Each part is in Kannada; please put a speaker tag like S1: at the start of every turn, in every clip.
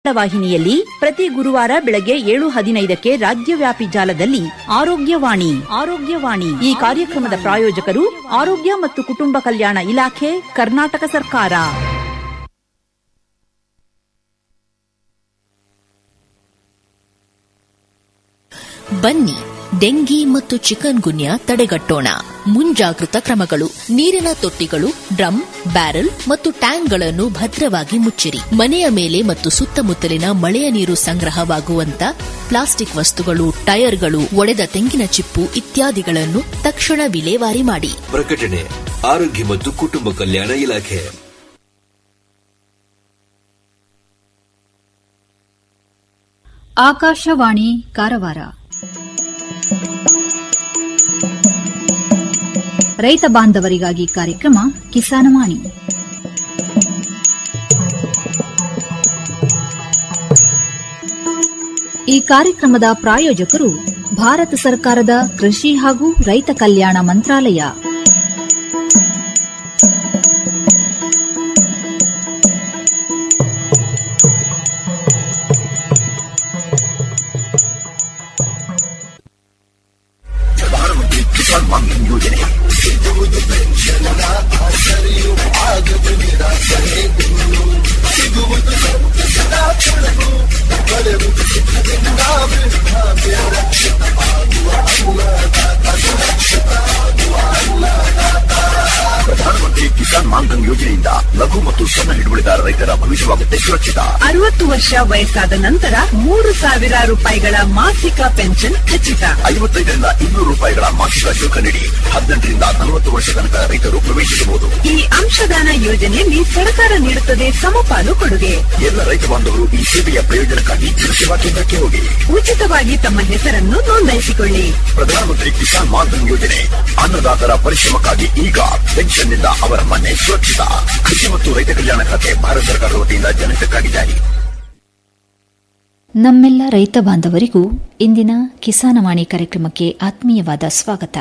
S1: ವಾಹಿನಿಯಲ್ಲಿ ಪ್ರತಿ ಗುರುವಾರ ಬೆಳಗ್ಗೆ ಏಳು ಹದಿನೈದಕ್ಕೆ ರಾಜ್ಯವ್ಯಾಪಿ ಜಾಲದಲ್ಲಿ ಆರೋಗ್ಯವಾಣಿ ಆರೋಗ್ಯವಾಣಿ ಈ ಕಾರ್ಯಕ್ರಮದ ಪ್ರಾಯೋಜಕರು ಆರೋಗ್ಯ ಮತ್ತು ಕುಟುಂಬ ಕಲ್ಯಾಣ ಇಲಾಖೆ ಕರ್ನಾಟಕ ಸರ್ಕಾರ
S2: ಬನ್ನಿ ಡೆಂಗಿ ಮತ್ತು ಚಿಕನ್ ಗುನ್ಯಾ ತಡೆಗಟ್ಟೋಣ ಮುಂಜಾಗೃತ ಕ್ರಮಗಳು ನೀರಿನ ತೊಟ್ಟಿಗಳು ಡ್ರಮ್ ಬ್ಯಾರೆಲ್ ಮತ್ತು ಟ್ಯಾಂಕ್ಗಳನ್ನು ಭದ್ರವಾಗಿ ಮುಚ್ಚಿರಿ ಮನೆಯ ಮೇಲೆ ಮತ್ತು ಸುತ್ತಮುತ್ತಲಿನ ಮಳೆಯ ನೀರು ಸಂಗ್ರಹವಾಗುವಂತ ಪ್ಲಾಸ್ಟಿಕ್ ವಸ್ತುಗಳು ಟೈರ್ಗಳು ಒಡೆದ ತೆಂಗಿನ ಚಿಪ್ಪು ಇತ್ಯಾದಿಗಳನ್ನು ತಕ್ಷಣ ವಿಲೇವಾರಿ ಮಾಡಿ
S3: ಪ್ರಕಟಣೆ ಆರೋಗ್ಯ ಮತ್ತು ಕುಟುಂಬ ಕಲ್ಯಾಣ ಇಲಾಖೆ
S4: ಆಕಾಶವಾಣಿ ಕಾರವಾರ ರೈತ ಬಾಂಧವರಿಗಾಗಿ ಕಾರ್ಯಕ್ರಮ ಕಿಸಾನವಾಣಿ ಈ ಕಾರ್ಯಕ್ರಮದ ಪ್ರಾಯೋಜಕರು ಭಾರತ ಸರ್ಕಾರದ ಕೃಷಿ ಹಾಗೂ ರೈತ ಕಲ್ಯಾಣ ಮಂತ್ರಾಲಯ
S5: ಪ್ರಧಾನಮಂತ್ರಿ ಕಿಸಾನ್ ಮಾನ್ಧನ್ ಯೋಜನೆಯಿಂದ ಲಘು ಮತ್ತು ಸಣ್ಣ ಹಿಡುವಳಿದಾರ ರೈತರ ಭವಿಷ್ಯವಾಗುತ್ತೆ ಸುರಕ್ಷಿತ
S6: ಅರವತ್ತು ವರ್ಷ ವಯಸ್ಸಾದ ನಂತರ ಮೂರು ಸಾವಿರ ರೂಪಾಯಿಗಳ ಮಾಸಿಕ ಪೆನ್ಷನ್ ಖಚಿತ
S5: ಐವತ್ತೈದರಿಂದ ಇನ್ನೂರು ರೂಪಾಯಿಗಳ ಮಾಸಿಕ ಶುಲ್ಕ ನೀಡಿ ಹದಿನೆಂಟರಿಂದ ನಲವತ್ತು ವರ್ಷ ತನಕ ರೈತರು ಪ್ರವೇಶಿಸಬಹುದು
S6: ಈ ಅಂಶದಾನ ಯೋಜನೆಯಲ್ಲಿ ಸರ್ಕಾರ ನೀಡುತ್ತದೆ ಸಮಪಾಲು ಕೊಡುಗೆ
S5: ಎಲ್ಲ ರೈತ ಬಾಂಧವರು ಈ ಸೇವೆಯ ಪ್ರಯೋಜನಕ್ಕಾಗಿ ಜನಸೇವಾ ಕೇಂದ್ರಕ್ಕೆ ಹೋಗಿ
S6: ಉಚಿತವಾಗಿ ತಮ್ಮ ಹೆಸರನ್ನು ನೋಂದಾಯಿಸಿಕೊಳ್ಳಿ
S5: ಪ್ರಧಾನಮಂತ್ರಿ ಕಿಸಾನ್ ಮಾನ್ಧನ್ ಯೋಜನೆ ಅನ್ನದಾತರ ಪರಿಶ್ರಮಕ್ಕಾಗಿ ಈಗ ಪೆನ್ಷನ್ನಿಂದ ಅವರ ಮನೆ ಸುರಕ್ಷಿತ ಕೃಷಿ ಮತ್ತು ರೈತ ಕಲ್ಯಾಣ ಖಾತೆ ಭಾರತ ಸರ್ಕಾರದ ವತಿಯಿಂದ ಜನಹಿತಕ್ಕಾಗಿ ಜಾರಿ
S4: ನಮ್ಮೆಲ್ಲ ರೈತ ಬಾಂಧವರಿಗೂ ಇಂದಿನ ಕಿಸಾನವಾಣಿ ಕಾರ್ಯಕ್ರಮಕ್ಕೆ ಆತ್ಮೀಯವಾದ ಸ್ವಾಗತ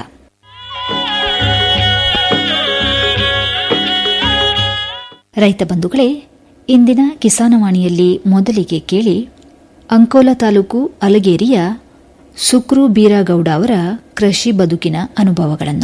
S4: ರೈತ ಬಂಧುಗಳೇ ಇಂದಿನ ಕಿಸಾನವಾಣಿಯಲ್ಲಿ ಮೊದಲಿಗೆ ಕೇಳಿ ಅಂಕೋಲ ತಾಲೂಕು ಅಲಗೇರಿಯ ಸುಕ್ರು ಬೀರಾಗೌಡ ಅವರ ಕೃಷಿ ಬದುಕಿನ ಅನುಭವಗಳನ್ನು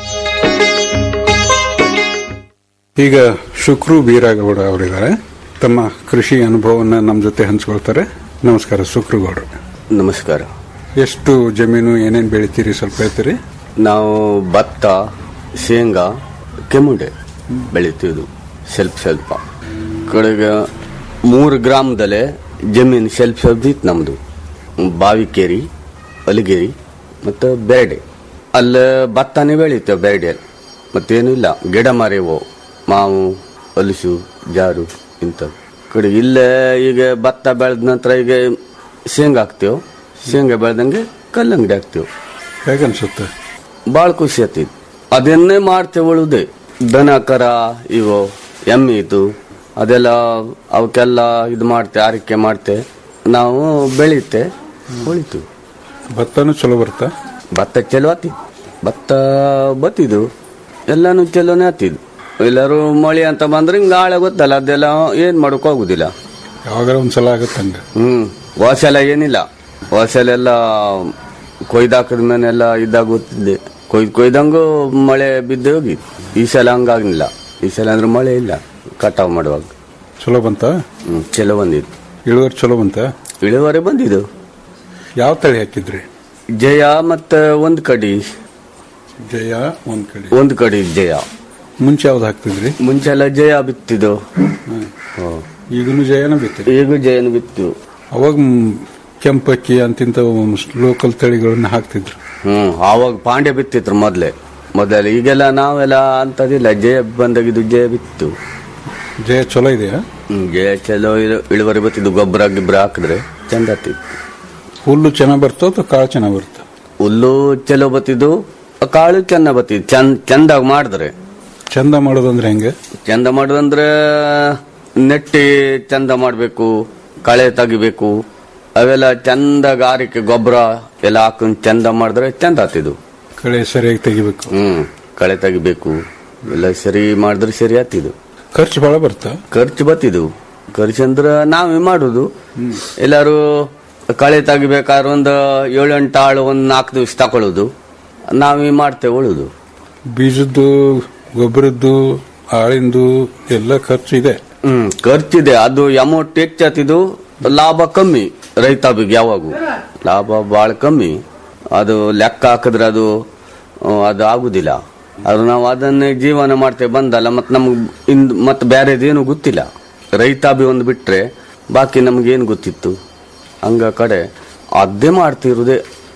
S7: ಈಗ ಶುಕ್ರು ಬೀರಾಗೌಡ ಅವರಿದ್ದಾರೆ ತಮ್ಮ ಕೃಷಿ ಅನುಭವವನ್ನು ನಮ್ಮ ಜೊತೆ ಹಂಚ್ಕೊಳ್ತಾರೆ ನಮಸ್ಕಾರ ಶುಕ್ರುಗೌಡ್ರು
S8: ನಮಸ್ಕಾರ
S7: ಎಷ್ಟು ಜಮೀನು ಏನೇನು ಬೆಳಿತೀರಿ ಸ್ವಲ್ಪ ಹೇಳ್ತೀರಿ
S8: ನಾವು ಭತ್ತ ಶೇಂಗಾ ಕೆಮ್ಮುಂಡೆ ಬೆಳಿತೀವಿ ಸ್ವಲ್ಪ ಸ್ವಲ್ಪ ಕಡೆಗೆ ಮೂರು ಗ್ರಾಮದಲ್ಲೇ ಜಮೀನು ಸ್ವಲ್ಪ ಸ್ವಲ್ಪ ಇತ್ತು ನಮ್ಮದು ಬಾವಿಕೇರಿ ಅಲಿಗೇರಿ ಮತ್ತು ಬೇರೆ ಅಲ್ಲೇ ಭತ್ತನೇ ಬೆಳಿತೇವೆ ಬೇರೆ ಮತ್ತೇನು ಇಲ್ಲ ಗಿಡ ಮರೆವು ಮಾವು ಹಲಸು ಜಾರು ಇಂಥವು ಕಡೆ ಇಲ್ಲೇ ಈಗ ಭತ್ತ ಬೆಳೆದ ನಂತರ ಈಗ ಶೇಂಗಾ ಹಾಕ್ತೇವೆ ಶೇಂಗಾ ಬೆಳೆದಂಗೆ ಕಲ್ಲಂಗಡಿ ಹಾಕ್ತೇವೆ
S7: ಹೇಗನ್ಸುತ್ತೆ
S8: ಭಾಳ ಖುಷಿ ಆಗ್ತಿತ್ತು ಅದನ್ನೇ ಮಾಡ್ತೇವೆ ಉಳುದೆ ದನ ಕರ ಇವು ಎಮ್ಮೆ ಇದು ಅದೆಲ್ಲ ಅವಕ್ಕೆಲ್ಲ ಇದು ಮಾಡ್ತೆ ಆರೈಕೆ ಮಾಡ್ತೆ ನಾವು ಬೆಳೀತೆ ಉಳಿತು
S7: ಭತ್ತನೂ ಚಲೋ ಬರ್ತಾ
S8: ಭತ್ತ ಚಲೋ ಆತಿದ್ ಭತ್ತ ಬತ್ತಿದ್ದು ಎಲ್ಲಾನು ಚಲೋನೇ ಆತಿದ್ದು ಎಲ್ಲರೂ ಮಳೆ ಅಂತ ಬಂದ್ರೆ ಹಿಂಗೆ ಆಳೆ ಗೊತ್ತಲ್ಲ ಅದೆಲ್ಲ ಏನ್ ಮಾಡಕ್ ಹೋಗುದಿಲ್ಲ
S7: ಯಾವಾಗಾರ ಒಂದ್ಸಲ ಆಗತ್ತಂಗ
S8: ಹ್ಮ್ ವಾಸೆಲ್ಲ ಏನಿಲ್ಲ ವಾಸೆಲೆಲ್ಲ ಕೊಯ್ದಾಕದ ಮೇಲೆಲ್ಲ ಇದ್ದಾಗ ಗೊತ್ತಿದ್ದೆ ಕೊಯ್ದು ಕೊಯ್ದಂಗೂ ಮಳೆ ಬಿದ್ದು ಹೋಗಿ ಈ ಸಲ ಹಂಗಾಗ್ಲಿಲ್ಲ ಈ ಸಲ ಅಂದ್ರೆ ಮಳೆ ಇಲ್ಲ ಕಟಾವ್ ಮಾಡುವಾಗ
S7: ಚಲೋ ಬಂತ
S8: ಹ್ಮ್ ಚಲೋ ಬಂದಿದ್ದು
S7: ಇಳುವರಿ ಚಲೋ ಬಂತ
S8: ಇಳುವರಿ ಬಂದಿದ್ದು
S7: ಯಾವ ತಳಿ ಹಾಕಿದ್ರಿ
S8: ಜಯ ಮತ್ತ ಒಂದ್ ಕಡಿ
S7: ಜಯ ಒಂದ್ ಕಡೆ
S8: ಒಂದ್ ಕಡಿ ಜಯ
S7: ಮುಂಚೆ ಯಾವ್ದು ಹಾಕ್ತಿದ್ರಿ
S8: ಮುಂಚೆ ಎಲ್ಲ ಜಯ ಬಿತ್ತಿದ್ದು ಹ್ಮ್.
S7: ಈಗನು ಜಯನ ಬಿತ್ತಿರಿ
S8: ಈಗ ಜಯನ ಬಿತ್ತು
S7: ಅವಾಗ ಮ್, ಕೆಂಪಕ್ಕಿ ಅಂತಿಂತ ಲೋಕಲ್ ತಳಿಗಳನ್ನ ಹಾಕ್ತಿದ್ರು
S8: ಹ್ಮ್ ಆವಾಗ ಪಾಂಡ್ಯ ಬಿತ್ತಿದ್ರು ಮೊದ್ಲೆ ಮೊದಲು ಈಗೆಲ್ಲ ನಾವೆಲ್ಲ ಅಂತದಿಲ್ಲ ಜಯ ಬಂದಾಗಿದ್ದು ಜಯ ಬಿತ್ತು
S7: ಜಯ ಚಲೋ ಇದೆಯಾ
S8: ಹ್ಮ್, ಜಯ ಚಲೋ ಇಳು- ಇಳುವರಿ ಬತ್ತಿದ್ದು ಗೊಬ್ಬರ ಗಿಬ್ಬರ ಹಾಕಿದ್ರೆ ಚಂದ ಆಗ್ತಿತ್ತು
S7: ಹುಲ್ಲು ಚೆನ್ನಾಗ್ ಬರ್ತೋ ಅಥವಾ ಕಾಳು ಚೆನ್ನಾಗ್ ಬರ್ತೋ
S8: ಹುಲ್ಲು ಚಲೋ ಬತ್ತಿದ್ದು ಕಾಳು ಚೆಂದ ಬತ್ತಿದ್ದು ಚಂದ ಚಂದಾಗಿ ಮಾಡಿದ್ರೆ
S7: ಚಂದ ಮಾಡೋದಂದ್ರೆ ಹೆಂಗೆ
S8: ಚಂದ ಮಾಡೋದಂದ್ರೆ ನೆಟ್ಟಿ ಚಂದ ಮಾಡಬೇಕು ಕಳೆ ತೆಗಿಬೇಕು ಅವೆಲ್ಲ ಚಂದಾಗ ಆರಿಕೆ ಗೊಬ್ಬರ ಎಲ್ಲ ಹಾಕೊಂಡು ಚಂದ ಮಾಡಿದ್ರೆ ಚಂದ ಆಗ್ತಿದ್ದು
S7: ಕಳೆ ಸರಿಯಾಗಿ ತೆಗಿಬೇಕು
S8: ಹ್ಮ್ ಕಳೆ ತೆಗಿಬೇಕು ಎಲ್ಲ ಸರಿ ಮಾಡಿದ್ರೆ ಸರಿ ಆಗ್ತಿದ್ದು
S7: ಖರ್ಚು ಬಹಳ ಬರ್ತಾ
S8: ಖರ್ಚು ಬತ್ತಿದ್ದು ಖರ್ಚು ಅಂದ್ರೆ ನಾವೇ ಮಾಡುದು ಎಲ್ಲಾರು ಕಳೆ ತೆಗಿಬೇಕಾದ್ರೆ ಒಂದು ಏಳೆಂಟು ಆಳು ಒಂದು ನಾಲ್ಕು ದಿವಸ ತಗೊಳ್ಳೋದು ನಾವೇ ಮಾಡ್ತೇವೆ ಉಳುದು
S7: ಬೀಜದ್ದು ಗೊಬ್ಬರದ್ದು ಆಳಿಂದು ಎಲ್ಲ ಖರ್ಚು ಇದೆ
S8: ಹ್ಮ್ ಖರ್ಚಿದೆ ಅದು ಅಮೌಂಟ್ ಹೆಚ್ಚತ್ತಿದು ಲಾಭ ಕಮ್ಮಿ ರೈತಾಬಿಗೆ ಯಾವಾಗೂ ಲಾಭ ಭಾಳ ಕಮ್ಮಿ ಅದು ಲೆಕ್ಕ ಹಾಕಿದ್ರೆ ಅದು ಆ, ಅದು ಆಗುದಿಲ್ಲ ಅದು ನಾವು ಅದನ್ನೇ ಜೀವನ ಮಾಡ್ತೇವೆ ಬಂದಲ್ಲ ಮತ್ತೆ ನಮ್ಗೆ ಇಂದು ಮತ್ತೆ ಬೇರೆದೇನು ಗೊತ್ತಿಲ್ಲ ರೈತಾಬಿ ಒಂದು ಬಿಟ್ರೆ ಬಾಕಿ ನಮ್ಗೇನು ಗೊತ್ತಿತ್ತು ಹಂಗ ಕಡೆ ಅದೇ ಮಾಡ್ತಿರುದೇ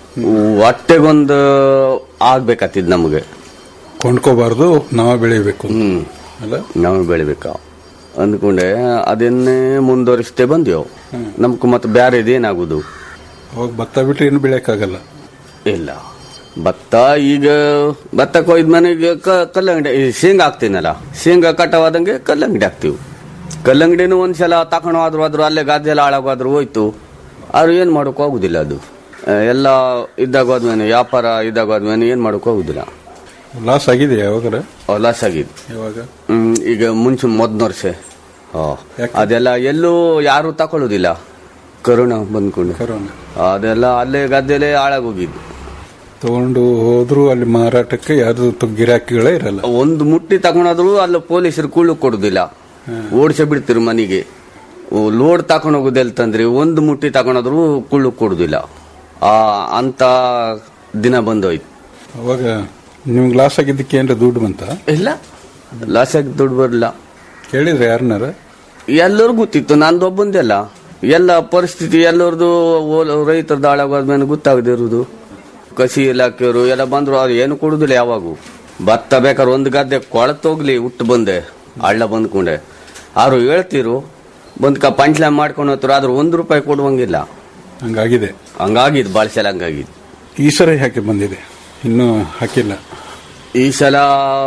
S8: ಹೊಟ್ಟೆಗೊಂದು ಆಗ್ಬೇಕಾತಿದ್ ನಮಗೆ
S7: ಕೊಂಡ್ಕೋಬಾರ್ದು ನಾವೇ ಬೆಳಿಬೇಕು
S8: ಹ್ಮ್
S7: ಅಲ್ಲ
S8: ನಾವು ಬೆಳಿಬೇಕ ಅಂದ್ಕೊಂಡೆ ಅದನ್ನೇ ಮುಂದುವರಿಸ್ತೇ ಬಂದೆವು ನಮ್ಗೆ ಮತ್ತೆ ಬ್ಯಾರೆದೇನಾಗುದು
S7: ಅವಾಗ ಭತ್ತ ಬಿಟ್ಟರೆ ಏನು ಬೆಳೆಯಕ್ಕಾಗಲ್ಲ
S8: ಇಲ್ಲ ಭತ್ತ ಈಗ ಭತ್ತ ಕೊಯ್ದ ಮನೆಗೆ ಕ- ಕಲ್ಲಂಗಡಿ ಈ ಶೇಂಗಾ ಹಾಕ್ತೀನಲ್ಲ ಶೇಂಗಾ ಕಟ್ಟವಾದಂಗೆ ಕಲ್ಲಂಗಡಿ ಹಾಕ್ತಿವಿ ಕಲ್ಲಂಗಡಿನೂ ಒಂದ್ಸಲ ತಕೊಂಡು ಹೋದ್ರು ಆದ್ರೂ ಅಲ್ಲೇ ಗದ್ದೆ ಎಲ್ಲ ಹಾಳಾಗೋದ್ರು ಹೋಯ್ತು ಆದ್ರೂ ಏನ್ ಮಾಡೋಕೆ ಆಗುದಿಲ್ಲ ಅದು ಆ, ಎಲ್ಲ ಇದ್ದಾಗ ಹೋದ್ಮೇಲೆ ವ್ಯಾಪಾರ ಇದ್ದಾಗ ಹೋದ್ಮೇಲೆ ಏನ್ ಮಾಡೋಕೆ ಆಗುದಿಲ್ಲ
S7: ಲಾಸ್ ಆಗಿದೆ ಯಾವಾಗಾರ
S8: ಲಾಸ್ ಆಗಿದೆ
S7: ಯಾವಾಗ
S8: ಹ್ಮ್, ಈಗ ಮುಂಚೆ ಮೊದ್ನ ವರ್ಷ
S7: ಯಾಕೆ?
S8: ಅದೆಲ್ಲ ಎಲ್ಲೂ ಯಾರು ತಕೊಳ್ಳೋದಿಲ್ಲ ಕರೋನಾ ಬಂದ್ಕೊಂಡು
S7: ಕರೋನಾ
S8: ಅದೆಲ್ಲ ಅಲ್ಲೇ ಗದ್ದೆಲೆ ಹಾಳಾಗೋಗಿದ್ದು
S7: ತಗೊಂಡು ಹೋದ್ರು ಅಲ್ಲಿ ಮಾರಾಟಕ್ಕೆ ಯಾರ್ದು ತ- ಗಿರಾಕಿಗಳೇ ಇರಲ್ಲ
S8: ಒಂದು ಮುಟ್ಟಿ ತಗೊಂಡಾದ್ರು ಅಲ್ಲಿ ಪೊಲೀಸರು ಕುಳ್ಳು ಕೊಡುದಿಲ್ಲ ಓಡಿಸ ಬಿಡ್ತಿರು ಮನೆಗೆ ಲೋಡ್ ತಗೊಂಡ್ ಹೋಗುದೆಲ್ಲ ತಂದ್ರಿ ಒಂದು ಮುಟ್ಟಿ ತಗೊಂಡಾದ್ರು ಕುಳ್ಳು ಕೊಡುದಿಲ್ಲ ಆ ಅಂತ ದಿನ ಬಂದೋಯ್ತು
S7: ಅವಾಗ ನಿಮ್ಗೆ ಲಾಸ್ ಆಗಿದ್ದಕ್ಕೆ ಏನ್ರ ದುಡ್ಡು ಬಂತ
S8: ಇಲ್ಲ ಲಾಸ್ ಆಗಿ ದುಡ್ಡು ಬರಲ್ಲ
S7: ಕೇಳಿದ್ರೆ ಯಾರನ್ನಾರ
S8: ಎಲ್ಲರಿಗೂ ಗೊತ್ತಿತ್ತು ನಂದು ಒಬ್ಬಂದೆಲ್ಲ ಎಲ್ಲ ಪರಿಸ್ಥಿತಿ ಎಲ್ಲರದು ರೈತರದ್ದು ಹಾಳಾಗೋದ್ಮೇಲೆ ಗೊತ್ತಾಗದಿರುವುದು ಕಸಿ ಇಲಾಖೆಯವರು ಎಲ್ಲ ಬಂದ್ರು ಅವ್ರು ಏನು ಕೊಡುದಿಲ್ಲ ಯಾವಾಗೂ ಭತ್ತ ಬೇಕಾದ್ರೆ ಒಂದು ಗದ್ದೆ ಕೊಳತೋಗ್ಲಿ ಹುಟ್ಟು ಬಂದೆ ಹಳ್ಳ ಬಂದ್ಕೊಂಡೆ ಅವ್ರು ಹೇಳ್ತಿರು ಬಂದ್ಕ ಪಂಚ್ಲ ಮಾಡ್ಕೊಂಡು ಹೋಗ್ತಾರೆ ಆದ್ರೆ ಒಂದು ರೂಪಾಯಿ ಕೊಡುವಂಗಿಲ್ಲ
S7: ಹಂಗಾಗಿದೆ
S8: ಹಂಗಾಗಿದ್ದು ಭಾಳ ಸಲ ಹಂಗಾಗಿದ್ದು
S7: ಈ ಸರಿ ಯಾಕೆ ಬಂದಿದೆ ಇನ್ನೂ ಹಾಕಿಲ್ಲ
S8: ಈ ಸಲ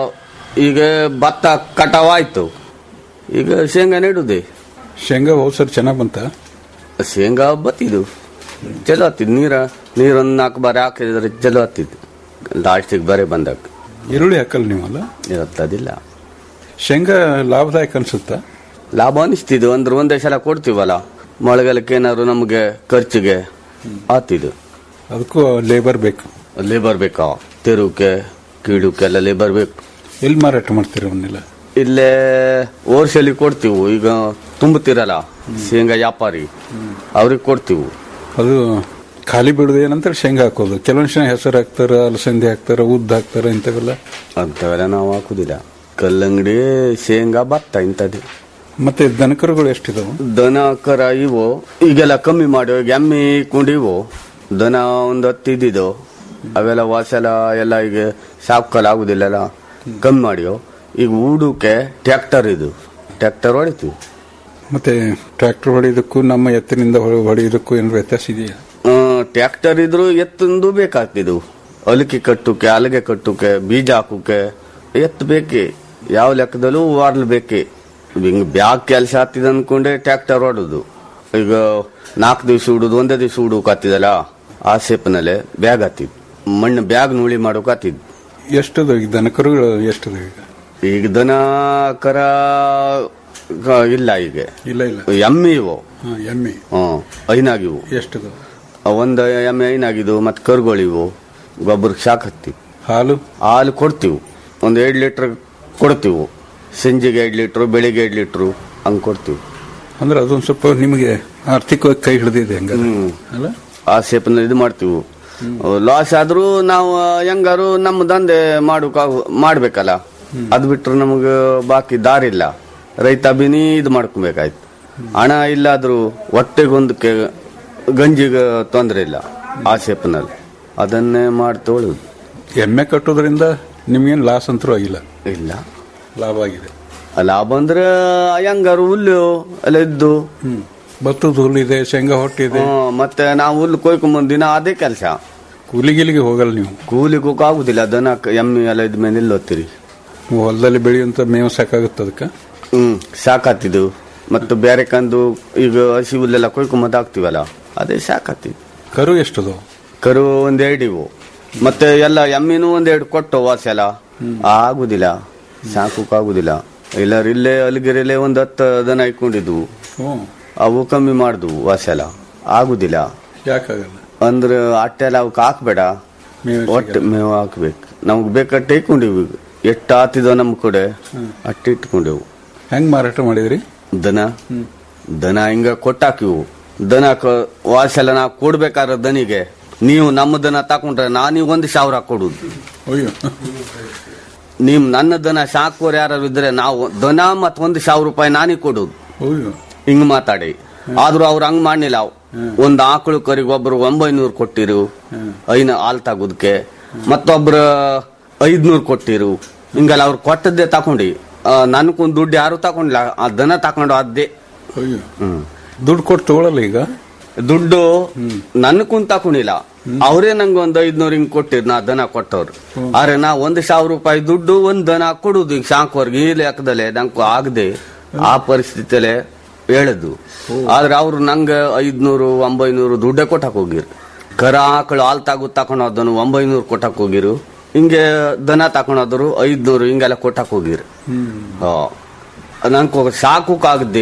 S8: ಈಗ ಭತ್ತ ಕಟಾವಾಯ್ತು ಈಗ ಶೇಂಗಾ ನೆಡುದೆ
S7: ಶೇಂಗಾ ಹೋದ್ ಸರಿ ಚೆನ್ನಾಗ್ ಬಂತ
S8: ಶೇಂಗಾ ಬತ್ತಿದ್ದು ಚಲೋ ಹತ್ತಿದ್ ನೀರ ನೀರೊಂದು ನಾಲ್ಕು ಬಾರಿ ಹಾಕಿದ್ರೆ ಚಲೋ ಹತ್ತಿದ್ದು ಲಾಸ್ಟಿಗೆ ಬರೀ ಬಂದಾಗ
S7: ಈರುಳ್ಳಿ ಹಾಕಲ್ಲ ನೀವಲ್ಲ
S8: ಇವತ್ತದಿಲ್ಲ
S7: ಶೇಂಗಾ ಲಾಭದಾಯಕ ಅನ್ಸುತ್ತಾ
S8: ಲಾಭ ಅನಿಸ್ತಿದ್ದು ಅಂದ್ರೆ ಒಂದೇ ಸಲ ಕೊಡ್ತೀವಲ್ಲ ಮಳೆಗಾಲಕ್ಕೆ ಏನಾದ್ರು ನಮಗೆ ಖರ್ಚಿಗೆ ಆತಿದ್ದು
S7: ಅದಕ್ಕೂ ಲೇಬರ್ ಬೇಕು
S8: ಲೇಬರ್ ಬೇಕಾ ತೆರುಕೆ ಕೀಳುಕೆ ಎಲ್ಲ ಲೇಬರ್ ಬೇಕು
S7: ಎಲ್ಲಿ ಮಾರಾಟ ಮಾಡ್ತೀರಿ ಅವನ್ನೆಲ್ಲ
S8: ಇಲ್ಲೇ ಓರ್ಸಲಿ ಕೊಡ್ತೀವಿ ಈಗ ತುಂಬುತ್ತೀರಲ್ಲ ಶೇಂಗಾ ವ್ಯಾಪಾರಿ ಅವ್ರಿಗೆ ಕೊಡ್ತೀವಿ
S7: ಅದು ಖಾಲಿ ಬಿಡುದು ಏನಂತಾರೆ ಶೇಂಗಾ ಹಾಕೋದು ಕೆಲವೊಂದು ಜನ ಹೆಸರು ಹಾಕ್ತಾರ ಅಲಸಂದಿ ಹಾಕ್ತಾರ ಉದ್ದ ಹಾಕ್ತಾರ ಇಂಥವೆಲ್ಲ
S8: ಅಂಥವೆಲ್ಲ ನಾವು ಹಾಕುದಿಲ್ಲ ಕಲ್ಲಂಗಡಿ ಶೇಂಗಾ ಭತ್ತ ಇಂಥದ್ದು
S7: ಮತ್ತೆ ದನಕರುಗಳು ಎಷ್ಟಿದಾವು
S8: ದನ ಕರ ಇವು ಈಗೆಲ್ಲ ಕಮ್ಮಿ ಮಾಡಿ ಈಗ ಎಮ್ಮೆ ಕುಂಡಿವು ದನ ಒಂದು ಹತ್ತು ಇದ್ದಿದ್ದು ಅವೆಲ್ಲ ವಾಸೆಲ್ಲ ಎಲ್ಲ ಈಗ ಸಾಕಲ್ಲ ಆಗುದಿಲ್ಲಲ್ಲ ಕಮ್ಮಿ ಮಾಡಿವು ಈಗ ಊಡಕ್ಕೆ ಟ್ರ್ಯಾಕ್ಟರ್ ಇದು ಟ್ರ್ಯಾಕ್ಟರ್ ಹೊಡಿತೀವಿ
S7: ಮತ್ತೆ ಟ್ರ್ಯಾಕ್ಟರ್ ಹೊಡೆಯೋದಕ್ಕೂ ನಮ್ಮ ಎತ್ತಿನಿಂದ ಹೊಡೆ- ಹೊಡೆಯೋದಕ್ಕೂ ಏನಾದ್ರು ವ್ಯತ್ಯಾಸ ಇದೆಯಾ
S8: ಟ್ರ್ಯಾಕ್ಟರ್ ಇದ್ರು ಎತ್ತೊಂದು ಬೇಕಾಗ್ತಿದ್ದು ಅಲಕಿ ಕಟ್ಟುಕೆ ಅಲಗೆ ಕಟ್ಟುಕೆ ಬೀಜ ಹಾಕುಕೆ ಎತ್ತು ಬೇಕೆ ಯಾವ ಲೆಕ್ಕದಲ್ಲೂ ವಾರ್ಲ್ ಬೇಕೆ ಹಿಂಗ್ ಬ್ಯಾಗ್ ಕೆಲಸ ಹತ್ತಿದ ಅನ್ಕೊಂಡೆ ಟ್ರ್ಯಾಕ್ಟರ್ ಹೊಡೋದು ಈಗ ನಾಲ್ಕು ದಿವಸ ಹುಡುದು ಒಂದೇ ದಿವಸ ಹುಡುಕ್ ಹತ್ತಿದಲ್ಲ ಆ ಸೇಪ್ನಲ್ಲೇ ಬ್ಯಾಗ್ ಹತ್ತಿದ್ ಮಣ್ಣು ಬ್ಯಾಗ್ ನೂಳಿ ಮಾಡೋಕೆ ಹತ್ತಿದ್
S7: ಎಷ್ಟದು ಈಗ ದನಕರುಗಳು ಎಷ್ಟದು ಈಗ
S8: ಈಗ ದನ ಕರ ಗ- ಇಲ್ಲ ಈಗ
S7: ಇಲ್ಲ ಇಲ್ಲ
S8: ಎಮ್ಮೆ ಇವು
S7: ಹಾ, ಎಮ್ಮೆ
S8: ಹ್ಮ್ ಐನಾಗಿವು
S7: ಎಷ್ಟದು
S8: ಒಂದು ಎಮ್ಮೆ ಐನಾಗಿದ್ದು ಮತ್ತೆ ಕರುಗಳಿವು ಗೊಬ್ಬರಕ್ಕೆ ಶಾಕ್ ಹತ್ತಿ
S7: ಹಾಲು
S8: ಹಾಲು ಕೊಡ್ತೀವಿ ಒಂದು ಎರಡು ಲೀಟ್ರ್ ಕೊಡ್ತೀವಿ ಸಂಜೆಗೆ ಎರಡು ಲೀಟ್ರು ಬೆಳಿಗ್ಗೆ ಎರಡು ಲೀಟ್ರು ಹಂಗೆ ಕೊಡ್ತೀವಿ
S7: ಅಂದ್ರೆ ಅದೊಂದು ಸ್ವಲ್ಪ ನಿಮಗೆ ಆರ್ಥಿಕವಾಗಿ ಕೈ ಹಿಡಿದಿದೆ ಹಂಗ
S8: ಹ್ಮ್.
S7: ಅಲ್ಲ
S8: ಆ ಸೇಪ್ನಲ್ಲಿ ಇದು ಮಾಡ್ತೀವಿ ಲಾಸ್ ಆದ್ರೂ ನಾವು ಹೆಂಗಾರು ನಮ್ಮ ದಂಧೆ ಮಾಡೋಕ ಮಾಡ್ಬೇಕಲ್ಲ ಅದು ಬಿಟ್ರೆ ನಮಗೆ ಬಾಕಿ ದಾರಿ ಇಲ್ಲ ರೈತ ಬಿನಿ ಇದು ಮಾಡ್ಕೊಬೇಕಾಯ್ತು ಹಣ ಇಲ್ಲಾದ್ರೂ ಹೊಟ್ಟೆಗೊಂದಕ್ಕೆ ಗಂಜಿಗೆ ತೊಂದರೆ ಇಲ್ಲ ಆ ಸೇಪ್ನಲ್ಲಿ ಅದನ್ನೇ ಮಾಡ್ತೊಳುದು
S7: ಎಮ್ಮೆ ಕಟ್ಟೋದ್ರಿಂದ ನಿಮ್ಗೇನು ಲಾಸ್ ಅಂತರೂ ಆಗಿಲ್ಲ
S8: ಇಲ್ಲ
S7: ಲಾಭ ಆಗಿದೆ
S8: ಲಾಭ ಅಂದ್ರೆ ಹೆಂಗಾರು ಹುಲ್ಲು ಎಲ್ಲ ಇದ್ದು
S7: ಹ್ಮ್ ಭತ್ತದ ಹುಲ್ಲು ಇದೆ ಶೇಂಗಾ ಹೊಟ್ಟಿದೆ
S8: ಹ್ಮ್, ಮತ್ತೆ ನಾವು ಹುಲ್ಲು ಕೊಯ್ಕೊಂಬಂದ್ ದಿನ ಅದೇ ಕೆಲಸ
S7: ಕೂಲಿಗಿಲಿಗೆ ಹೋಗಲ್ಲ ನೀವು
S8: ಕೂಲಿಗೂ ಆಗುದಿಲ್ಲ ದನ ಕ- ಎಮ್ಮೆ ಎಲ್ಲ ಇದ್ಮೇಲೆ ನಿಲ್ಲೋತ್ತೀರಿ
S7: ನೀವು ಹೊಲದಲ್ಲಿ ಬೆಳೆಯುವಂತ ಮೇವು ಸಾಕಾಗುತ್ತೆ ಅದಕ್ಕೆ
S8: ಹ್ಮ್ ಸಾಕಾತಿದ್ದು ಮತ್ತು ಬೇರೆ ಕಂದು ಈಗ ಹಸಿ ಹುಲ್ಲೆಲ್ಲ ಕೊಯ್ಕೊಂಬಂದ್ ಹಾಕ್ತಿವಲ್ಲ ಅದೇ ಸಾಕಾತಿದ್ದು
S7: ಕರು ಎಷ್ಟದು
S8: ಕರು ಒಂದೆರಡು ಇವು ಮತ್ತೆ ಎಲ್ಲ ಎಮ್ಮಿನೂ ಒಂದೆರಡು ಕೊಟ್ಟು ವಾಸೆಲ್ಲ ಆಗುದಿಲ್ಲ ಸಾಕೋಕ್ ಆಗುದಿಲ್ಲ ಇಲ್ಲಾರ ಇಲ್ಲೇ ಅಲ್ಗಿರಲ್ಲೇ ಒಂದ್ ಹತ್ತು ದನ ಇಟ್ಕೊಂಡಿದ್ವು
S7: ಹ್ಞೂ
S8: ಅವು ಕಮ್ಮಿ ಮಾಡಿದ್ವು ವಾಸೆಲ್ಲ ಆಗುದಿಲ್ಲ
S7: ಯಾಕಾಗಲ್ಲ
S8: ಅಂದ್ರೆ ಅಟ್ಟೆಲ್ಲ ಅವಕ್ಕೆ ಹಾಕ್ಬೇಡ
S7: ಮೇವು
S8: ಒಟ್ಟು ಮೇವು ಹಾಕ್ಬೇಕು ನಮ್ಗೆ ಬೇಕಾದ್ರೆ ಇಟ್ಕೊಂಡಿವಿ ಎಷ್ಟು ಆತಿದೋ ನಮ್ ಕಡೆ ಅಟ್ಟು ಇಟ್ಕೊಂಡೆವು
S7: ಹೆಂಗ್ ಮಾರಾಟ ಮಾಡಿದ್ರಿ
S8: ದನ ದನ ಹಿಂಗ ಕೊಟ್ಟಾಕಿವು ದನ ಕ- ವಾಸೆಲ್ಲ ನಾ ಕೊಡ್ಬೇಕಾದ್ರೆ ದನಿಗೆ ನೀವು ನಮ್ಮ ದನ ತಕೊಂಡ್ರೆ ನಾನೀಗ ಒಂದು ಸಾವಿರ ಕೊಡುದು
S7: ಅಯ್ಯೋ
S8: ನೀವು ನನ್ನ ದನ ಸಾಕೋರು ಯಾರು ಇದ್ರೆ ನಾವು ದನ ಮತ್ ಒಂದು ಸಾವಿರ ರೂಪಾಯಿ ನಾನೀಗ ಕೊಡುದು
S7: ಅಯ್ಯೋ
S8: ಹಿಂಗ್ ಮಾತಾಡಿ ಆದ್ರೂ ಅವ್ರು ಹಂಗ್ ಮಾಡ್ಲಿಲ್ಲ ಅವ್. ಒಂದ್ ಆಕಳು ಕರಿಗೆ ಒಬ್ರು ಒಂಬೈನೂರು ಕೊಟ್ಟಿರು ಐನ ಹಾಲ್ ತಗೋದಕ್ಕೆ ಮತ್ತೊಬ್ರು ಐದ್ನೂರು ಕೊಟ್ಟಿರು ಹಿಂಗೆಲ್ಲ ಅವ್ರು ಕೊಟ್ಟದ್ದೇ ತಕೊಂಡಿ ನನ್ಕೊಂದ್ ದುಡ್ಡು ಯಾರು ತಕೊಂಡಿಲ್ಲ ಆ ದನ ತಕೊಂಡು ಅದ್ದೇ
S7: ಅಯ್ಯೋ
S8: ಹ್ಮ್
S7: ದುಡ್ಡು ಕೊಟ್ಟು ತಗೊಳಲ್ಲ ಈಗ
S8: ದುಡ್ಡು ನನ್ ಕುಂತ ತಕೊಂಡಿಲ್ಲ ಅವರೇ ನಂಗೆ ಒಂದ್ ಐದ್ನೂರು ಹಿಂಗ್ ಕೊಟ್ಟಿರ್ ನಾ ದನ ಕೊಟ್ಟವ್ರು ಆದ್ರೆ ನಾ ಒಂದ್ ಸಾವಿರ ರೂಪಾಯಿ ದುಡ್ಡು ಒಂದ್ ದನ ಕೊಡುದು ಈಗ ಸಾಕೋರ್ಗೆ ಈ ಲೆಕ್ಕದಲ್ಲೇ ನಂಗೆ ಆಗದೆ ಆ ಪರಿಸ್ಥಿತಿಯಲ್ಲೇ ಹೇಳದ್ದು ಆದ್ರೆ ಅವ್ರು ನಂಗೆ ಐದ್ನೂರು ಒಂಬೈನೂರು ದುಡ್ಡೇ ಕೊಟ್ಟಕ್ ಹೋಗಿರು ಕರ ಆಕಳು ಹಾಲ್ ತಗೋ ತಕೊಂಡೋದನು ಒಂಬೈನೂರು ಕೊಟ್ಟಕ್ ಹೋಗಿರು ಹಿಂಗೆ ದನ ತಕೊಂಡೋದ್ರು ಐದ್ನೂರು ಹಿಂಗೆಲ್ಲ ಕೊಟ್ಟಕ್ ಹೋಗಿರು ಹಾ ನಂಗೆ ಸಾಕೋಕಾಗದೆ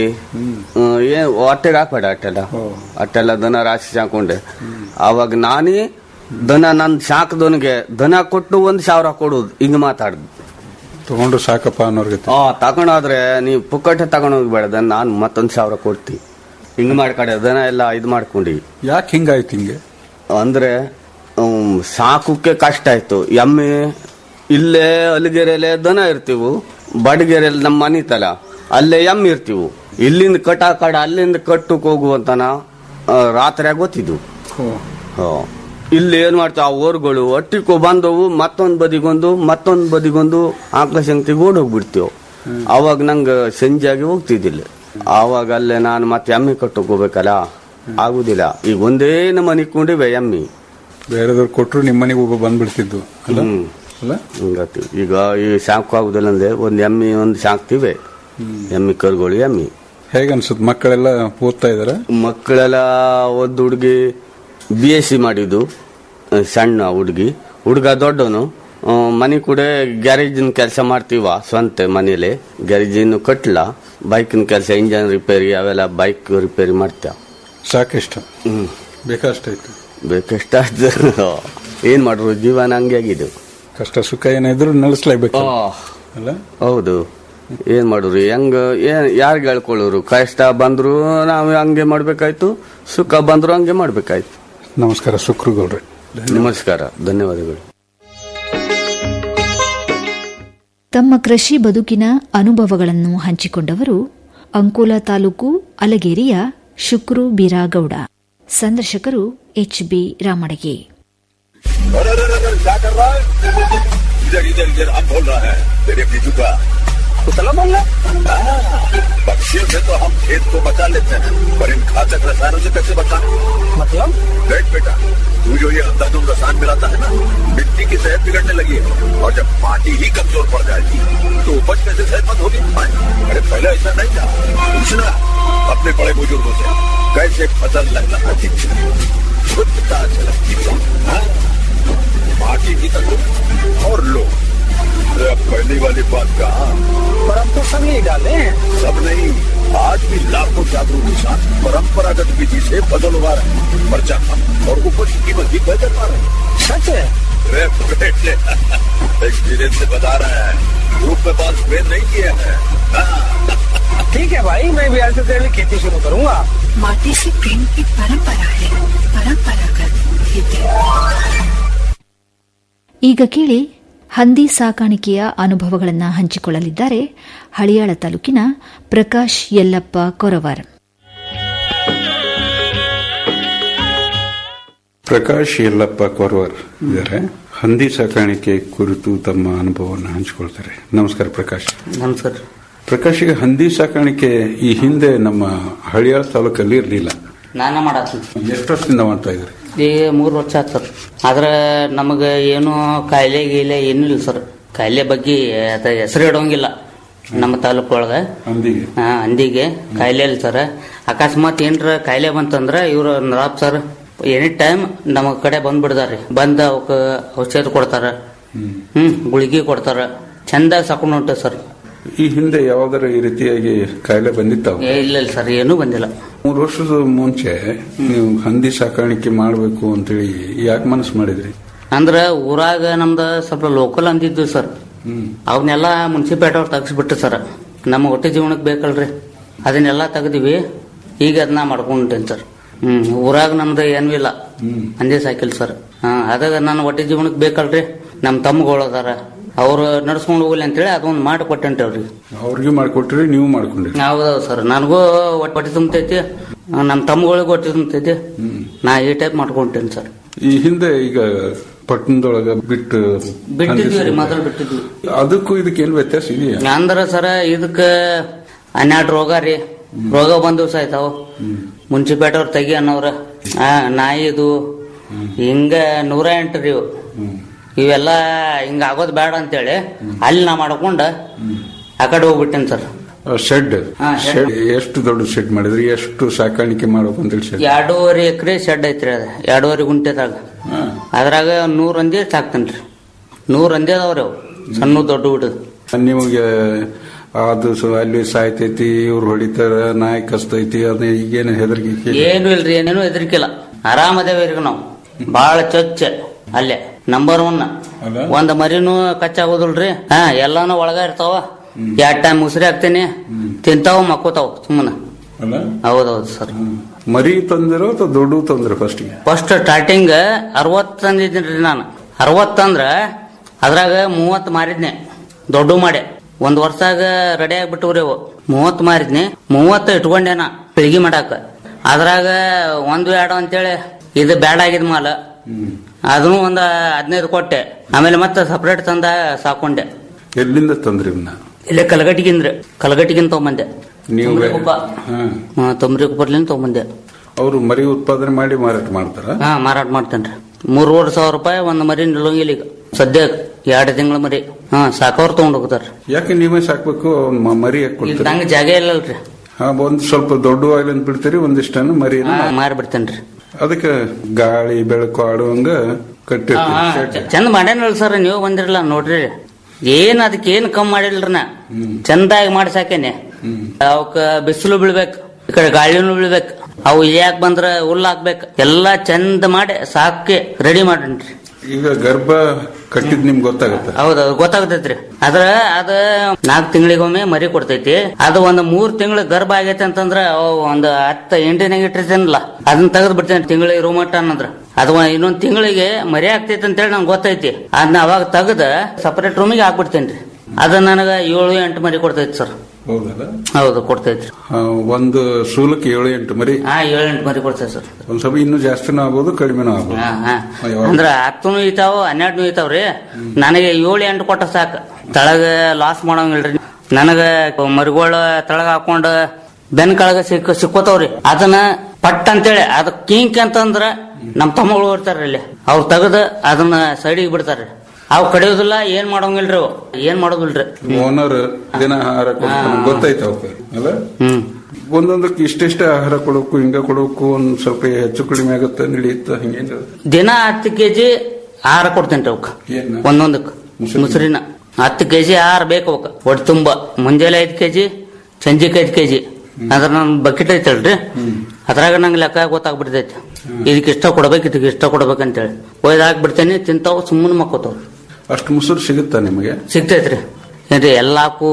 S8: ಏನ್ ಹೊಟ್ಟೆಗೆ ಹಾಕ್ಬೇಡ ಅಟ್ಟೆಲ್ಲ ಅಟ್ಟೆಲ್ಲ ದನ ರಾಶಿ ಸಾಕೊಂಡೆ ಅವಾಗ ನಾನೇ ದನ ನನ್ ಸಾಕದವನಿಗೆ ದನ ಕೊಟ್ಟು ಒಂದ್ ಸಾವಿರ ಕೊಡುದು ಹಿಂಗ್ ಮಾತಾಡ್ದು
S7: ತಗೊಂಡು ಸಾಕಪ್ಪ ಅನ್ನೋರ್ಗೆ
S8: ಆ ತಗೊಂಡೋದ್ರೆ ನೀವು ಪುಕ್ಕಟ್ಟೆ ತಗೊಂಡ್ ಹೋಗ್ಬೇಡ ದನ ನಾನು ಮತ್ತೊಂದ್ ಸಾವಿರ ಕೊಡ್ತಿ ಹಿಂಗ್ ಮಾಡ್ಕಡೆ ದನ ಎಲ್ಲ ಇದು ಮಾಡ್ಕೊಂಡಿ
S7: ಯಾಕೆ ಹಿಂಗಾಯ್ತು ಹಿಂಗೆ
S8: ಅಂದ್ರೆ ಹ್ಮ್, ಸಾಕುಕ್ಕೆ ಕಷ್ಟ ಆಯ್ತು ಎಮ್ಮೆ ಇಲ್ಲೇ ಅಲ್ಲಿಗೆರೆಲೆ ದನ ಇರ್ತೀವು ಬಡಗೆರೆಯಲ್ಲಿ ನಮ್ಮ ಮನೆ ತಲ ಅಲ್ಲೇ ಎಮ್ಮೆ ಇರ್ತೀವು ಇಲ್ಲಿಂದ ಕಟ ಕಡ ಅಲ್ಲಿಂದ ಕಟ್ಟಕ್ ಹೋಗುವಂತನ ರಾತ್ರಿ ಗೊತ್ತಿದ್ವು
S7: ಓ
S8: ಹಾ. ಇಲ್ಲಿ ಏನ್ ಮಾಡ್ತಾವ ಆ ಓರ್ಗಳು ಒಟ್ಟಿಗೂ ಬಂದವು ಮತ್ತೊಂದ್ ಬದಿಗೊಂದು ಮತ್ತೊಂದ್ ಬದಿಗೊಂದು ಆಕಾಶಂಕ್ತಿಗೆ ಓಡ್ ಹೋಗ್ಬಿಡ್ತೀವಿ ಅವಾಗ ನಂಗೆ ಸಂಜೆಯಾಗಿ ಹೋಗ್ತಿದ್ದಿಲ್ಲ ಆವಾಗ ಅಲ್ಲೇ ನಾನು ಮತ್ತೆ ಎಮ್ಮೆ ಕಟ್ಟಕ್ ಹೋಗ್ಬೇಕಲ್ಲ ಆಗುದಿಲ್ಲ ಈಗ ಒಂದೇ ಮನೆ ಕೊಂಡಿವೆ ಎಮ್ಮಿ
S7: ಬೇರೆದವ್ರು ಕೊಟ್ರು ನಿಮ್ಮ ಮನೆಗೆ ಒಬ್ಬ ಬಂದ್ಬಿಡ್ತಿದ್ದು ಅಲ್ಲ
S8: ಹ್ಮ್
S7: ಅಲ್ಲ
S8: ಹಿಂಗಾಗ್ತಿವಿ ಈಗ ಈ ಸಾಕು ಆಗುದಿಲ್ಲ ಅಂದ್ರೆ ಒಂದ್ ಎಮ್ಮಿ ಒಂದ್ ಸಾಕ್ತಿವೆ ಎಮ್ಮಿ ಕರುಗಳು ಎಮ್ಮಿ
S7: ಹೇಗೆ ಅನ್ಸುತ್ತೆ ಮಕ್ಕಳೆಲ್ಲ ಓದ್ತಾ ಇದಾರ
S8: ಮಕ್ಕಳೆಲ್ಲ ಒಂದು ಹುಡುಗಿ ಬಿ ಎಸ್ ಸಿ ಮಾಡಿದ್ದು ಆ, ಸಣ್ಣ ಹುಡುಗಿ ಹುಡುಗ ದೊಡ್ಡವನು ಆ, ಮನೆ ಕೂಡ ಗ್ಯಾರೇಜಿನ ಕೆಲಸ ಮಾಡ್ತೀವ ಸ್ವಂತ ಮನೇಲಿ ಗ್ಯಾರೇಜಿನ ಕಟ್ಲ ಬೈಕಿನ ಕೆಲಸ ಇಂಜನ್ ರಿಪೇರಿ ಅವೆಲ್ಲ ಬೈಕ್ ರಿಪೇರಿ ಮಾಡ್ತೇವ
S7: ಸಾಕೆಷ್ಟು
S8: ಹ್ಮ್
S7: ಬೇಕಷ್ಟಾಯ್ತು
S8: ಬೇಕೆಷ್ಟಾಯ್ತು ಏನ್ ಮಾಡ್ರು ಜೀವನ ಹಂಗೆ ಆಗಿದೆ
S7: ಕಷ್ಟ ಸುಖ ಏನಿದ್ರು ನಡೆಸ್ಲೇಬೇಕು
S8: ಆ,
S7: ಅಲ್ಲ
S8: ಹೌದು ಏನ್ ಮಾಡುರು ಹೆಂಗ ಏನ್ ಯಾರಿಗೆ ಹೇಳ್ಕೊಳ್ಳೋರು ಕಷ್ಟ ಬಂದ್ರು ನಾವು ಹಂಗೆ ಮಾಡ್ಬೇಕಾಯ್ತು ಸುಖ ಬಂದ್ರು ಹಂಗೆ ಮಾಡ್ಬೇಕಾಯ್ತು
S7: ನಮಸ್ಕಾರ ಶುಕ್ರುಗೌಡ್ರೆ
S8: ನಮಸ್ಕಾರ ಧನ್ಯವಾದಗಳು
S4: ತಮ್ಮ ಕೃಷಿ ಬದುಕಿನ ಅನುಭವಗಳನ್ನು ಹಂಚಿಕೊಂಡವರು ಅಂಕೋಲಾ ತಾಲೂಕು ಅಲಗೇರಿಯ ಶುಕ್ರು ಬೀರಾಗೌಡ ಸಂದರ್ಶಕರು ಎಚ್ ಬಿ ರಾಮಡಗಿ
S5: अरे अरे अरे अरे, क्या कर रहा है इधर इधर इधर अब बोल रहा है तेरे बीजू का कुतला बोल रहा पक्षियों से तो हम खेत को बचा लेते हैं पर इन घातक रसायनों से कैसे बचाएं मतलब देख बेटा तू जो ये अंधाधुंध रसायन मिलाता है ना मिट्टी की सेहत बिगड़ने लगी है और जब माटी ही कमजोर पड़ जाएगी तो उपज कैसे सेहतमंद होगी अरे पहले ऐसा नहीं था पूछना अपने बड़े बुजुर्गों से कैसे फसल लगना थी शुद्धता झलकती थी हाँ? पार्टी भी तक और लो अरे अब पहली वाली बात कहा पर हम तो सब नहीं डाले सब नहीं आज भी लाखों जागरूक किसान परंपरागत विधि से फसल उगा रहे हैं खर्चा कम और उपज की कीमत भी बेहतर पा रहे हैं सच है अरे बेटे एक्सपीरियंस से बता रहे हैं ग्रुप में पास स्प्रे नहीं किए हैं हाँ।
S9: ठीक है भाई मैं भी आज से तेरे लिए खेती शुरू करूंगा
S6: माटी से प्रेम की परंपरा है परंपरागत खेती
S4: ಈಗ ಕೇಳಿ ಹಂದಿ ಸಾಕಾಣಿಕೆಯ ಅನುಭವಗಳನ್ನು ಹಂಚಿಕೊಳ್ಳಲಿದ್ದಾರೆ ಹಳಿಯಾಳ ತಾಲೂಕಿನ ಪ್ರಕಾಶ್ ಯಲ್ಲಪ್ಪ ಕೊರವರ್
S7: ಪ್ರಕಾಶ್ ಯಲ್ಲಪ್ಪ ಕೊರವರ್ ಇದ್ದಾರೆ ಹಂದಿ ಸಾಕಾಣಿಕೆ ಕುರಿತು ತಮ್ಮ ಅನುಭವವನ್ನು ಹಂಚಿಕೊಳ್ತಾರೆ ನಮಸ್ಕಾರ ಪ್ರಕಾಶ್
S10: ನಮಸ್ಕಾರ
S7: ಪ್ರಕಾಶ್ ಈಗ ಹಂದಿ ಸಾಕಾಣಿಕೆ ಈ ಹಿಂದೆ ನಮ್ಮ ಹಳಿಯಾಳ ತಾಲೂಕಲ್ಲಿ ಇರಲಿಲ್ಲ
S10: ನಾನ ಮಾಡತ್ತೀನಿ
S7: ಎಷ್ಟು ವರ್ಷದಿಂದ ಮಾಡ್ತಾ ಇದ್ರಿ
S10: ಈಗ ಮೂರು ವರ್ಷ ಆಯ್ತು ಸರ್ ಆದ್ರೆ ನಮಗೆ ಏನು ಕಾಯಿಲೆ ಗೀಲೆ ಏನೂ ಇಲ್ಲ ಸರ್ ಕಾಯಿಲೆ ಬಗ್ಗೆ ಅದ ಹೆಸರು ಇಡೋಂಗಿಲ್ಲ ನಮ್ಮ ತಾಲೂಕು ಒಳಗೆ
S7: ಹಂದಿಗೆ
S10: ಹಾ ಹಂದಿಗೆ ಕಾಯಿಲೆ ಇಲ್ಲ ಸರ್ ಅಕಸ್ಮಾತ್ ಏನ್ರ ಕಾಯಿಲೆ ಬಂತಂದ್ರ ಇವ್ರು ನರಾಪ್ ಸರ್ ಎನಿ ಟೈಮ್ ನಮ್ಮ ಕಡೆ ಬಂದ್ಬಿಡ್ತಾರ್ರಿ ಬಂದ ಅವಕ್ಕೆ ಔಷಧ ಕೊಡ್ತಾರ ಹ್ಮ್ ಗುಳಿಗೆ ಕೊಡ್ತಾರ ಚಂದಾಗಿ ಸಾಕೊಂಡು ಹೊಂಟ ಸರ್
S7: ಈ ಹಿಂದೆ ಯಾವ್ದಾರ ಈ ರೀತಿಯಾಗಿ ಕಾಯಿಲೆ ಬಂದಿತ್ತಾವ
S10: ಏ ಇಲ್ಲ ಇಲ್ಲ ಸರ್ ಏನೂ ಬಂದಿಲ್ಲ
S7: ಮೂರು ವರ್ಷದ ಮುಂಚೆ ನೀವು ಹಂದಿ ಸಾಕಾಣಿಕೆ ಮಾಡಬೇಕು ಅಂತೇಳಿ ಯಾಕೆ ಮನಸ್ಸು ಮಾಡಿದ್ರಿ
S10: ಅಂದ್ರ ಊರಾಗ ನಮ್ದು ಸ್ವಲ್ಪ ಲೋಕಲ್ ಅಂದಿದ್ವಿ ಸರ್ ಅವನ್ನೆಲ್ಲ ಮುನ್ಸಿಪಾಲ್ಟಿ ಅವ್ರು ತೆಗಿಸ್ಬಿಟ್ರು ಸರ್ ನಮ್ಮ ಹೊಟ್ಟೆ ಜೀವನಕ್ಕೆ ಬೇಕಲ್ರಿ ಅದನ್ನೆಲ್ಲ ತೆಗ್ದಿವಿ ಈಗ ಅದನ್ನ ಮಾಡ್ಕೊಂಡೇನ್ ಸರ್ ಹ್ಮ್ ಊರಾಗ ನಮ್ದು ಏನೂ ಇಲ್ಲ ಅಂದೇ ಸಾಕಿಲ್ಲ ಸರ್ ಹಾ ಅದಾಗ ನನ್ನ ಹೊಟ್ಟೆ ಜೀವನಕ್ಕೆ ಬೇಕಲ್ರಿ ನಮ್ಮ ತಮ್ಮಗಳು ಅದಾರ ಅವ್ರು ನಡ್ಸ್ಕೊಂಡು ಹೋಗ್ಲಿ ಅಂತೇಳಿ ಅದೊಂದು ಮಾಡಿ ಕೊಟ್ಟಂತೆ ಅವ್ರಿಗೆ
S7: ಅವ್ರಿಗೆ ಮಾಡ್ಕೊಟ್ರಿ ನೀವು ಮಾಡ್ಕೊಂಡ್ರಿ
S10: ಹೌದೌದು ಸರ್ ನನಗೂ ಹೊಟ್ಟೆ ಹೊಟ್ಟೆ ತುಂಬತೈತಿ ನಮ್ಮ ತಮ್ಮಗಳಿಗೆ ಹೊಟ್ಟೆ ತುಂಬತೈತಿ ನಾ ಈ ಟೈಪ್ ಮಾಡ್ಕೊಂತೇನೆ ಸರ್
S7: ಈ ಹಿಂದೆ ಈಗ ಪಟ್ಟಣದೊಳಗ ಬಿಟ್ಟು
S10: ಬಿಟ್ಟಿದ್ವಿ ರೀ
S7: ಹಂದಿ
S10: ಮೊದಲು ಬಿಟ್ಟಿದ್ವಿ
S7: ಅದಕ್ಕೂ ಇದಕ್ಕೆ ಏನ್ ವ್ಯತ್ಯಾಸ ಇದೆಯಾ
S10: ಅಂದ್ರ ಸರ ಇದಕ್ಕ ಹನ್ನೆರಡು ರೋಗ ರೀ ರೋಗ ಬಂದು ಸಾಯ್ತಾವ ಮುನ್ಸಿಪಾಲ್ಟಿ ಅವ್ರು ತೆಗಿ ಅನ್ನೋರ ಆ ನಾಯಿದು ಹಿಂಗ ನೂರ ಎಂಟು ರೀ ಇವು. ಇವೆಲ್ಲ ಹಿಂಗ ಆಗೋದ್ ಬೇಡ ಅಂತೇಳಿ ಅಲ್ಲಿ ನಾ ಮಾಡ್ಕೊಂಡ ಆ ಕಡೆ ಹೋಗ್ಬಿಟ್ಟೇನ್ ಸರ್
S7: ಶೆಡ್
S10: ಹಾ,
S7: ಶೆಡ್ ಎಷ್ಟು ದೊಡ್ಡ ಶೆಡ್ ಮಾಡಿದ್ರಿ ಎಷ್ಟು ಸಾಕಾಣಿಕೆ ಮಾಡ್ಬೇಕು ಅಂತೇಳಿ ಶೆಡ್
S10: ಎರಡೂವರೆ ಎಕರೆ ಶೆಡ್ ಐತ್ರಿ ಅದ ಎರಡೂವರೆ ಗುಂಟೆದಾಗ ಅದ್ರಾಗ ನೂರ್ ಅಂದಿ ಸಾಕ್ತೇನ್ರಿ ನೂರ್ ಅಂದಿ ಅದಾವ್ರಿ ಅವು ಸಣ್ಣ ದೊಡ್ಡ ಬಿಡುದು
S7: ನಿಮಗೆ ಅದು ಸ- ಅಲ್ಲಿ ಸಾಯ್ತೈತಿ ಇವ್ರು ಹೊಡಿತಾರ ನಾಯಿ ಕಸ್ತೈತಿ ಅದ ಈಗೇನು ಹೆದರಿಕೆ
S10: ಏನು ಇಲ್ರಿ ಏನೇನು ಹೆದರಿಕಿಲ್ಲ ಆರಾಮದೇವ್ರಿ ನಾವು ಬಾಳ ಚೊಚ್ಚ ಅಲ್ಲೇ ನಂಬರ್ ಒನ್ ಒಂದ್ ಮರಿನೂ ಕಚ್ಚಾಗೋದಿಲ್ರಿ ಹಾ ಎಲ್ಲಾನು ಒಳಗ ಇರ್ತಾವ ಎರಡ್ ಟೈಮ್ ಮುಸ್ರಿ ಹಾಕ್ತೇನೆ ತಿಂತಾವ ಮಕ್ಕೋತಾವ ಸುಮ್ಮನ
S7: ಅಲ್ಲ
S10: ಹೌದೌದು ಸರ್
S7: ಮರಿ ತಂದಿರೋ ಅಥವಾ ದೊಡ್ಡ ತಂದ್ರೆ ಫಸ್ಟ್ಗೆ
S10: ಫಸ್ಟ್ ಸ್ಟಾರ್ಟಿಂಗ್ ಅರವತ್ ತಂದಿದ್ದೀನಿ ನಾನು ಅರವತ್ತಂದ್ರ ಅದ್ರಾಗ ಮೂವತ್ ಮಾರಿದ್ನೆ ದೊಡ್ಡ ಮಾಡೆ ಒಂದ್ ವರ್ಷಾಗ ರೆಡಿ ಆಗ್ಬಿಟ್ಟವ್ರಿ ಅವು ಮೂವತ್ ಮಾರಿದ್ನಿ ಮೂವತ್ತು ಇಟ್ಕೊಂಡೇನ ಬೆಳಿಗ್ಗೆ ಮಾಡಾಕ ಅದ್ರಾಗ ಒಂದು ಎರಡು ಅಂತೇಳಿ ಇದು ಬ್ಯಾಡ ಆಗಿದ್ ಮಾಲ ಅದನ್ನು ಒಂದ್ ಹದಿನೈದು ಕೊಟ್ಟೆ ಆಮೇಲೆ ಮತ್ತೆ ಸಪ್ರೇಟ್ ತಂದ ಸಾಕೊಂಡೆ
S7: ಎಲ್ಲಿಂದ ತಂದ್ರಿ ಇವನ್ನ
S10: ಇಲ್ಲೇ ಕಲಗಟ್ಟಿಗಿಂದ್ರಿ ಕಲಗಟ್ಟಿಗಿಂದ ತಗೊಂಬಂದೆ
S7: ನೀವು
S10: ತೊಂಬ್ರಿಕೊಪ್ಪ. ಹಾ, ತೊಂಬ್ರಿಕೊಪ್ಪರ್ಲಿಂದ ತಗೊಂಬಂದೆ
S7: ಅವರು ಮರಿ ಉತ್ಪಾದನೆ ಮಾಡಿ ಮಾರಾಟ ಮಾಡ್ತಾರ
S10: ಹಾ ಮಾರಾಟ ಮಾಡ್ತೇನ್ರಿ ಮೂರುವರೆ ಸಾವಿರ ರೂಪಾಯಿ ಒಂದ್ ಮರಿ ನಿಲ್ಲಂಗಿಲ್ಲ ಈಗ ಸದ್ಯ ಎರಡು ತಿಂಗಳ ಮರಿ ಹಾ ಸಾಕವ್ರು ತಗೊಂಡ್ ಹೋಗ್ತಾರ
S7: ಯಾಕೆ ನೀವೇ ಸಾಕ್ಬೇಕು ಅವ್ನ್ ಮ- ಮರಿ ಯಾಕೆ
S10: ಈಗ
S7: ಕೊಡ್ತೀರಿ
S10: ನಂಗೆ ಜಾಗ ಇಲ್ಲಲ್ರಿ
S7: ಹಾ ಒಂದ್ ಸ್ವಲ್ಪ ದೊಡ್ಡ ಅಂತ ಬಿಡ್ತೀರಿ ಒಂದಿಷ್ಟನ್ನು ಮರಿ
S10: ಹಾ ಮಾರಿ ಬಿಡ್ತೇನ್ರಿ
S7: ಅದಕ್ಕೆ ಗಾಳಿ ಬೆಳಕು ಆಡುವಂಗ ಕಟ್ಟಿರ್ತೀರಿ ಶೆಡ್.
S10: ಚಂದ ಮಾಡ್ಯಾನಲ್ಲ ಸರ್ ನೀವು ಬಂದಿರಲ್ಲ ನೋಡ್ರಿ ಏನ್ ಅದಕ್ಕೆ ಏನ್ ಕಮ್ಮಿ ಮಾಡಿಲ್ರಿ ನಾ ಚಂದಾಗಿ ಮಾಡಿ ಸಾಕೇನೆ ಅವಕ್ಕ ಬಿಸಿಲು ಬೀಳ್ಬೇಕು ಈ ಕಡೆ ಗಾಳಿನೂ ಬೀಳ್ಬೇಕು ಅವು ಯಾಕೆ ಬಂದ್ರ ಹುಲ್ಲು ಹಾಕ್ಬೇಕು ಎಲ್ಲಾ ಚಂದ ಮಾಡಿ ಸಾಕಿ ರೆಡಿ ಮಾಡೇನ್ರಿ
S7: ಈಗ ಗರ್ಭ ಕಟ್ಟಿದ್ ನಿಮ್ಗೆ ಗೊತ್ತಾಗತ್ತ
S10: ಹೌದೌದು ಗೊತ್ತಾಗ್ತೈತ್ರಿ ಅದ್ರ ಅದ ನಾಲ್ಕು ತಿಂಗಳಿಗೊಮ್ಮೆ ಮರಿ ಕೊಡ್ತೈತಿ ಅದು ಒಂದ್ ಮೂರ್ ತಿಂಗಳ ಗರ್ಭ ಆಗೈತೆ ಅಂತಂದ್ರ ಅವ್ ಒಂದ್ ಹತ್ತ ಎಂಟಿನಾಗ ಇಟ್ಟಿರ್ತೇನಲ್ಲ ಅದನ್ನ ತೆಗೆದ್ ಬಿಡ್ತೇನೆ ತಿಂಗಳಿಗೆ ರೂಮಟ್ಟ ಅನ್ನಂದ್ರ ಅದು ಇನ್ನೊಂದ್ ತಿಂಗಳಿಗೆ ಮರಿ ಆಗ್ತೈತಿ ಅಂತೇಳಿ ನಂಗೆ ಗೊತ್ತೈತಿ ಅದನ್ನ ಅವಾಗ ತೆಗೆದ ಸಪರೇಟ್ ರೂಮಿಗೆ ಹಾಕ್ಬಿಡ್ತೇನ್ರಿ ಅದ ನನಗ ಏಳು ಎಂಟು ಮರಿ ಕೊಡ್ತೈತಿ ಸರ್
S7: ಹೌದಲ್ಲ
S10: ಹೌದು ಕೊಡ್ತೈತ್ರಿ
S7: ಆ, ಒಂದು ಸೂಲಕ್ಕೆ ಏಳು ಎಂಟು ಮರಿ
S10: ಹಾ ಏಳು ಎಂಟು ಮರಿ ಕೊಡ್ತೈತಿ ಸರ್
S7: ಒಂದ್ ಸ್ವಲ್ಪ ಇನ್ನೂ ಜಾಸ್ತಿನೂ ಆಗ್ಬೋದು ಕಡಿಮೆನೂ ಆಗ್ಬೋದು
S10: ಹಾ, ಹಾ.
S7: ಅಯ್ಯೋ.
S10: ಅಂದ್ರ ಹತ್ತುನು ಇತಾವ ಹನ್ನೆರಡು ಇತಾವ್ರಿ ನನಗೆ ಏಳು ಎಂಟು ಕೊಟ್ಟ ಸಾಕ ತಳಗ ಲಾಸ್ ಮಾಡಂಗಿಲ್ರಿ ನನಗ ಮರಿಗೋಳ ತಳಗ ಹಾಕೊಂಡ್ ಬೆನ್ ಕಳಗ ಸಿಕ್ಕ ಸಿಕ್ಕೋತಾವ್ರಿ ಅದನ್ನ ಪಟ್ ಅಂತೇಳಿ ಅದ ಕಿಂಕ್ ಅಂತಂದ್ರ ನಮ್ ತಮ್ಮಗಳು ಇರ್ತಾರ್ರಿ ಇಲ್ಲಿ ಅವ್ರು ತೆಗದ ಅದನ್ನ ಸೈಡಿಗೆ ಬಿಡ್ತಾರ್ರಿ ಅವ್ ಕಡಿಯೋದಿಲ್ಲ ಏನ್ ಮಾಡಂಗಿಲ್ರಿ ಅವು ಏನ್ ಮಾಡೋದಿಲ್ರಿ
S7: ಓನರ್ ದಿನ ಆಹಾರ ಕೊಡ್ತಾನೆ ಗೊತ್ತಾಯ್ತು ಅವಕ್ಕೆ ಅಲ್ಲ
S10: ಹ್ಮ್
S7: ಒಂದೊಂದಕ್ಕೆ ಇಷ್ಟಿಷ್ಟ ಆಹಾರ ಕೊಡೋಕು ಹಿಂಗ ಕೊಡೋಕು ಒಂದ್ ಸ್ವಲ್ಪ ಹೆಚ್ಚು ಕಡಿಮೆ ಆಗುತ್ತೆ ನಡೆಯುತ್ತ ಹಿಂಗೇನು
S10: ದಿನ ಹತ್ತು ಕೆಜಿ ಆಹಾರ ಕೊಡ್ತೇನ್ರಿ ಅವಕ್ಕ
S7: ಏನ್
S10: ಒಂದೊಂದಕ್ಕೆ ಮುಸುರಿನ ಹತ್ತು ಕೆಜಿ ಆಹಾರ ಬೇಕು ಅವಕ್ಕ ಒಟ್ಟು ತುಂಬ ಮುಂಜಾನೆ ಐದು ಕೆಜಿ ಸಂಜೆಗೆ ಐದು ಕೆಜಿ ಅದ್ರ ನನ್ ಬಕೆಟ್ ಐತಲ್ರಿ ಅದ್ರಾಗ ನಂಗೆ ಲೆಕ್ಕ ಗೊತ್ತಾಗ್ಬಿಡ್ತೈತಿ ಇದಕ್ಕೆ ಇಷ್ಟ ಕೊಡ್ಬೇಕು ಇದಕ್ಕೆ ಇಷ್ಟ ಕೊಡ್ಬೇಕಂತೇಳಿ ಒಯ್ದು ಹಾಕ್ಬಿಡ್ತೇನೆ ತಿಂತಾವ ಸುಮ್ಮನೆ ಮಕ್ಕೋತಾವ
S7: ಅಷ್ಟು ಮುಸುರು ಸಿಗುತ್ತಾ ನಿಮಗೆ
S10: ಸಿಗ್ತೈತ್ರಿ ಏನ್ರಿ ಎಲ್ಲಾಕು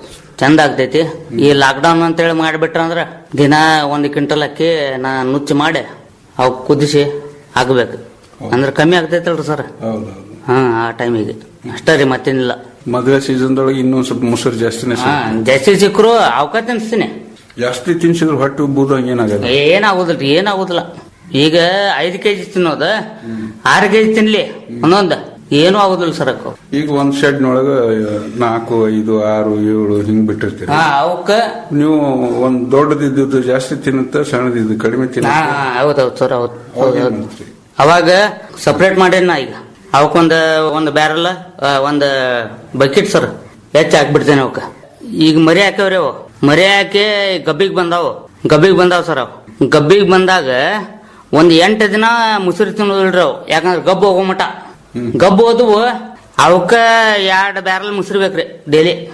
S10: ಚಂದ ಆಗ್ತೈತಿ ಈ ಲಾಕ್ಡೌನ್ ಅಂತೇಳಿ ಮಾಡಿಬಿಟ್ರ ಅಂದ್ರ ದಿನ ಒಂದ್ ಕ್ವಿಂಟಲ್ ಅಕ್ಕಿ ನಾ ನುಚ್ಚಿ ಮಾಡಿ ಅವ್ ಕುದಿಸಿ ಹಾಕ್ಬೇಕು ಅಂದ್ರೆ ಕಮ್ಮಿ ಆಗ್ತೈತಲ್ರಿ ಸರ್
S7: ಹೌದೌದು
S10: ಹಾ ಆ ಟೈಮಿಗೆ ಅಷ್ಟೇ ರೀ ಮತ್ತೇನಿಲ್ಲ
S7: ಮದುವೆ ಸೀಸನ್ದೊಳಗೆ ಇನ್ನೊಂದ್ ಸ್ವಲ್ಪ ಮೊಸರು ಜಾಸ್ತಿನೇ
S10: ಹಾ
S7: ಸಿಗುತ್ತೆ.
S10: ಜಾಸ್ತಿ ಸಿಕ್ಕರು ಅವಕಾಶ ತಿನ್ಸ್ತೀನಿ
S7: ಜಾಸ್ತಿ ತಿನ್ಸಿದ್ರು ಹೊಟ್ಟೆ ಉಬ್ಬುದು ಹಂಗೇನಾಗಲ್ಲ
S10: ಏನಾಗುದಿಲ್ರಿ ಏನಾಗುದಿಲ್ಲ ಈಗ ಐದು ಕೆಜಿ ತಿನ್ನೋದ ಆರು ಕೆಜಿ ತಿನ್ಲಿ ಒಂದೊಂದ್ ಏನೂ ಆಗುದಿಲ್ಲ ಸರ್ ಅಕ್ಕ
S7: ಈಗ ಒಂದ್ ಶೆಡ್ ನೊಳಗ ನಾಲ್ಕು ಐದು ಆರು ಏಳು ಹಿಂಗ್ ಬಿಟ್ಟಿರ್ತೀರಿ
S10: ಹಾ ಅವಕ್ಕ
S7: ನೀವು ಒಂದ್ ದೊಡ್ಡದಿದ್ದು ಜಾಸ್ತಿ ತಿನ್ನುತ್ತ ಸಣ್ಣದಿದ್ದು ಕಡಿಮೆ
S10: ಹಾ
S7: ತಿನ್ನುತ್ತ
S10: ಹಾ, ಹೌದೌದು ಸರ್ ಹೌದು
S7: ಅವಾಗ ಏನ್
S10: ಹೌದು
S7: ಮಾಡ್ತೀರಿ?
S10: ಅವಾಗ ಸಪ್ರೇಟ್ ಮಾಡೇನ್ ನಾ ಈಗ ಅವಕ್ಕೊಂದ ಒಂದು ಬ್ಯಾರಲ್ ಒಂದು ಬಕೆಟ್ ಸರ್ ಹೆಚ್ಚು ಹಾಕ್ಬಿಡ್ತೇನೆ ಅವಕ್ಕ ಈಗ ಮರಿ ಹಾಕ್ಯವ್ರಿ ಅವು ಮರಿ ಹಾಕಿ ಗಬ್ಬಿಗೆ ಬಂದಾವು ಗಬ್ಬಿಗೆ ಬಂದಾವ್ ಸರ್ ಅವು ಗಬ್ಬಿಗೆ ಬಂದಾಗ ಒಂದ್ ಎಂಟು ದಿನ ಮುಸುರಿ ತಿನ್ನೋದಿಲ್ರಿ ಅವು ಯಾಕಂದ್ರೆ ಗಬ್ಬು ಹೋಗೋ ಮಟ ಗಬ್ಬು ಹೋದವು ಅವಕ್ಕ ಎರಡು ಬ್ಯಾರಲ್ ಮುಸುರಿ ಬೇಕ್ರಿ ಡೈಲಿ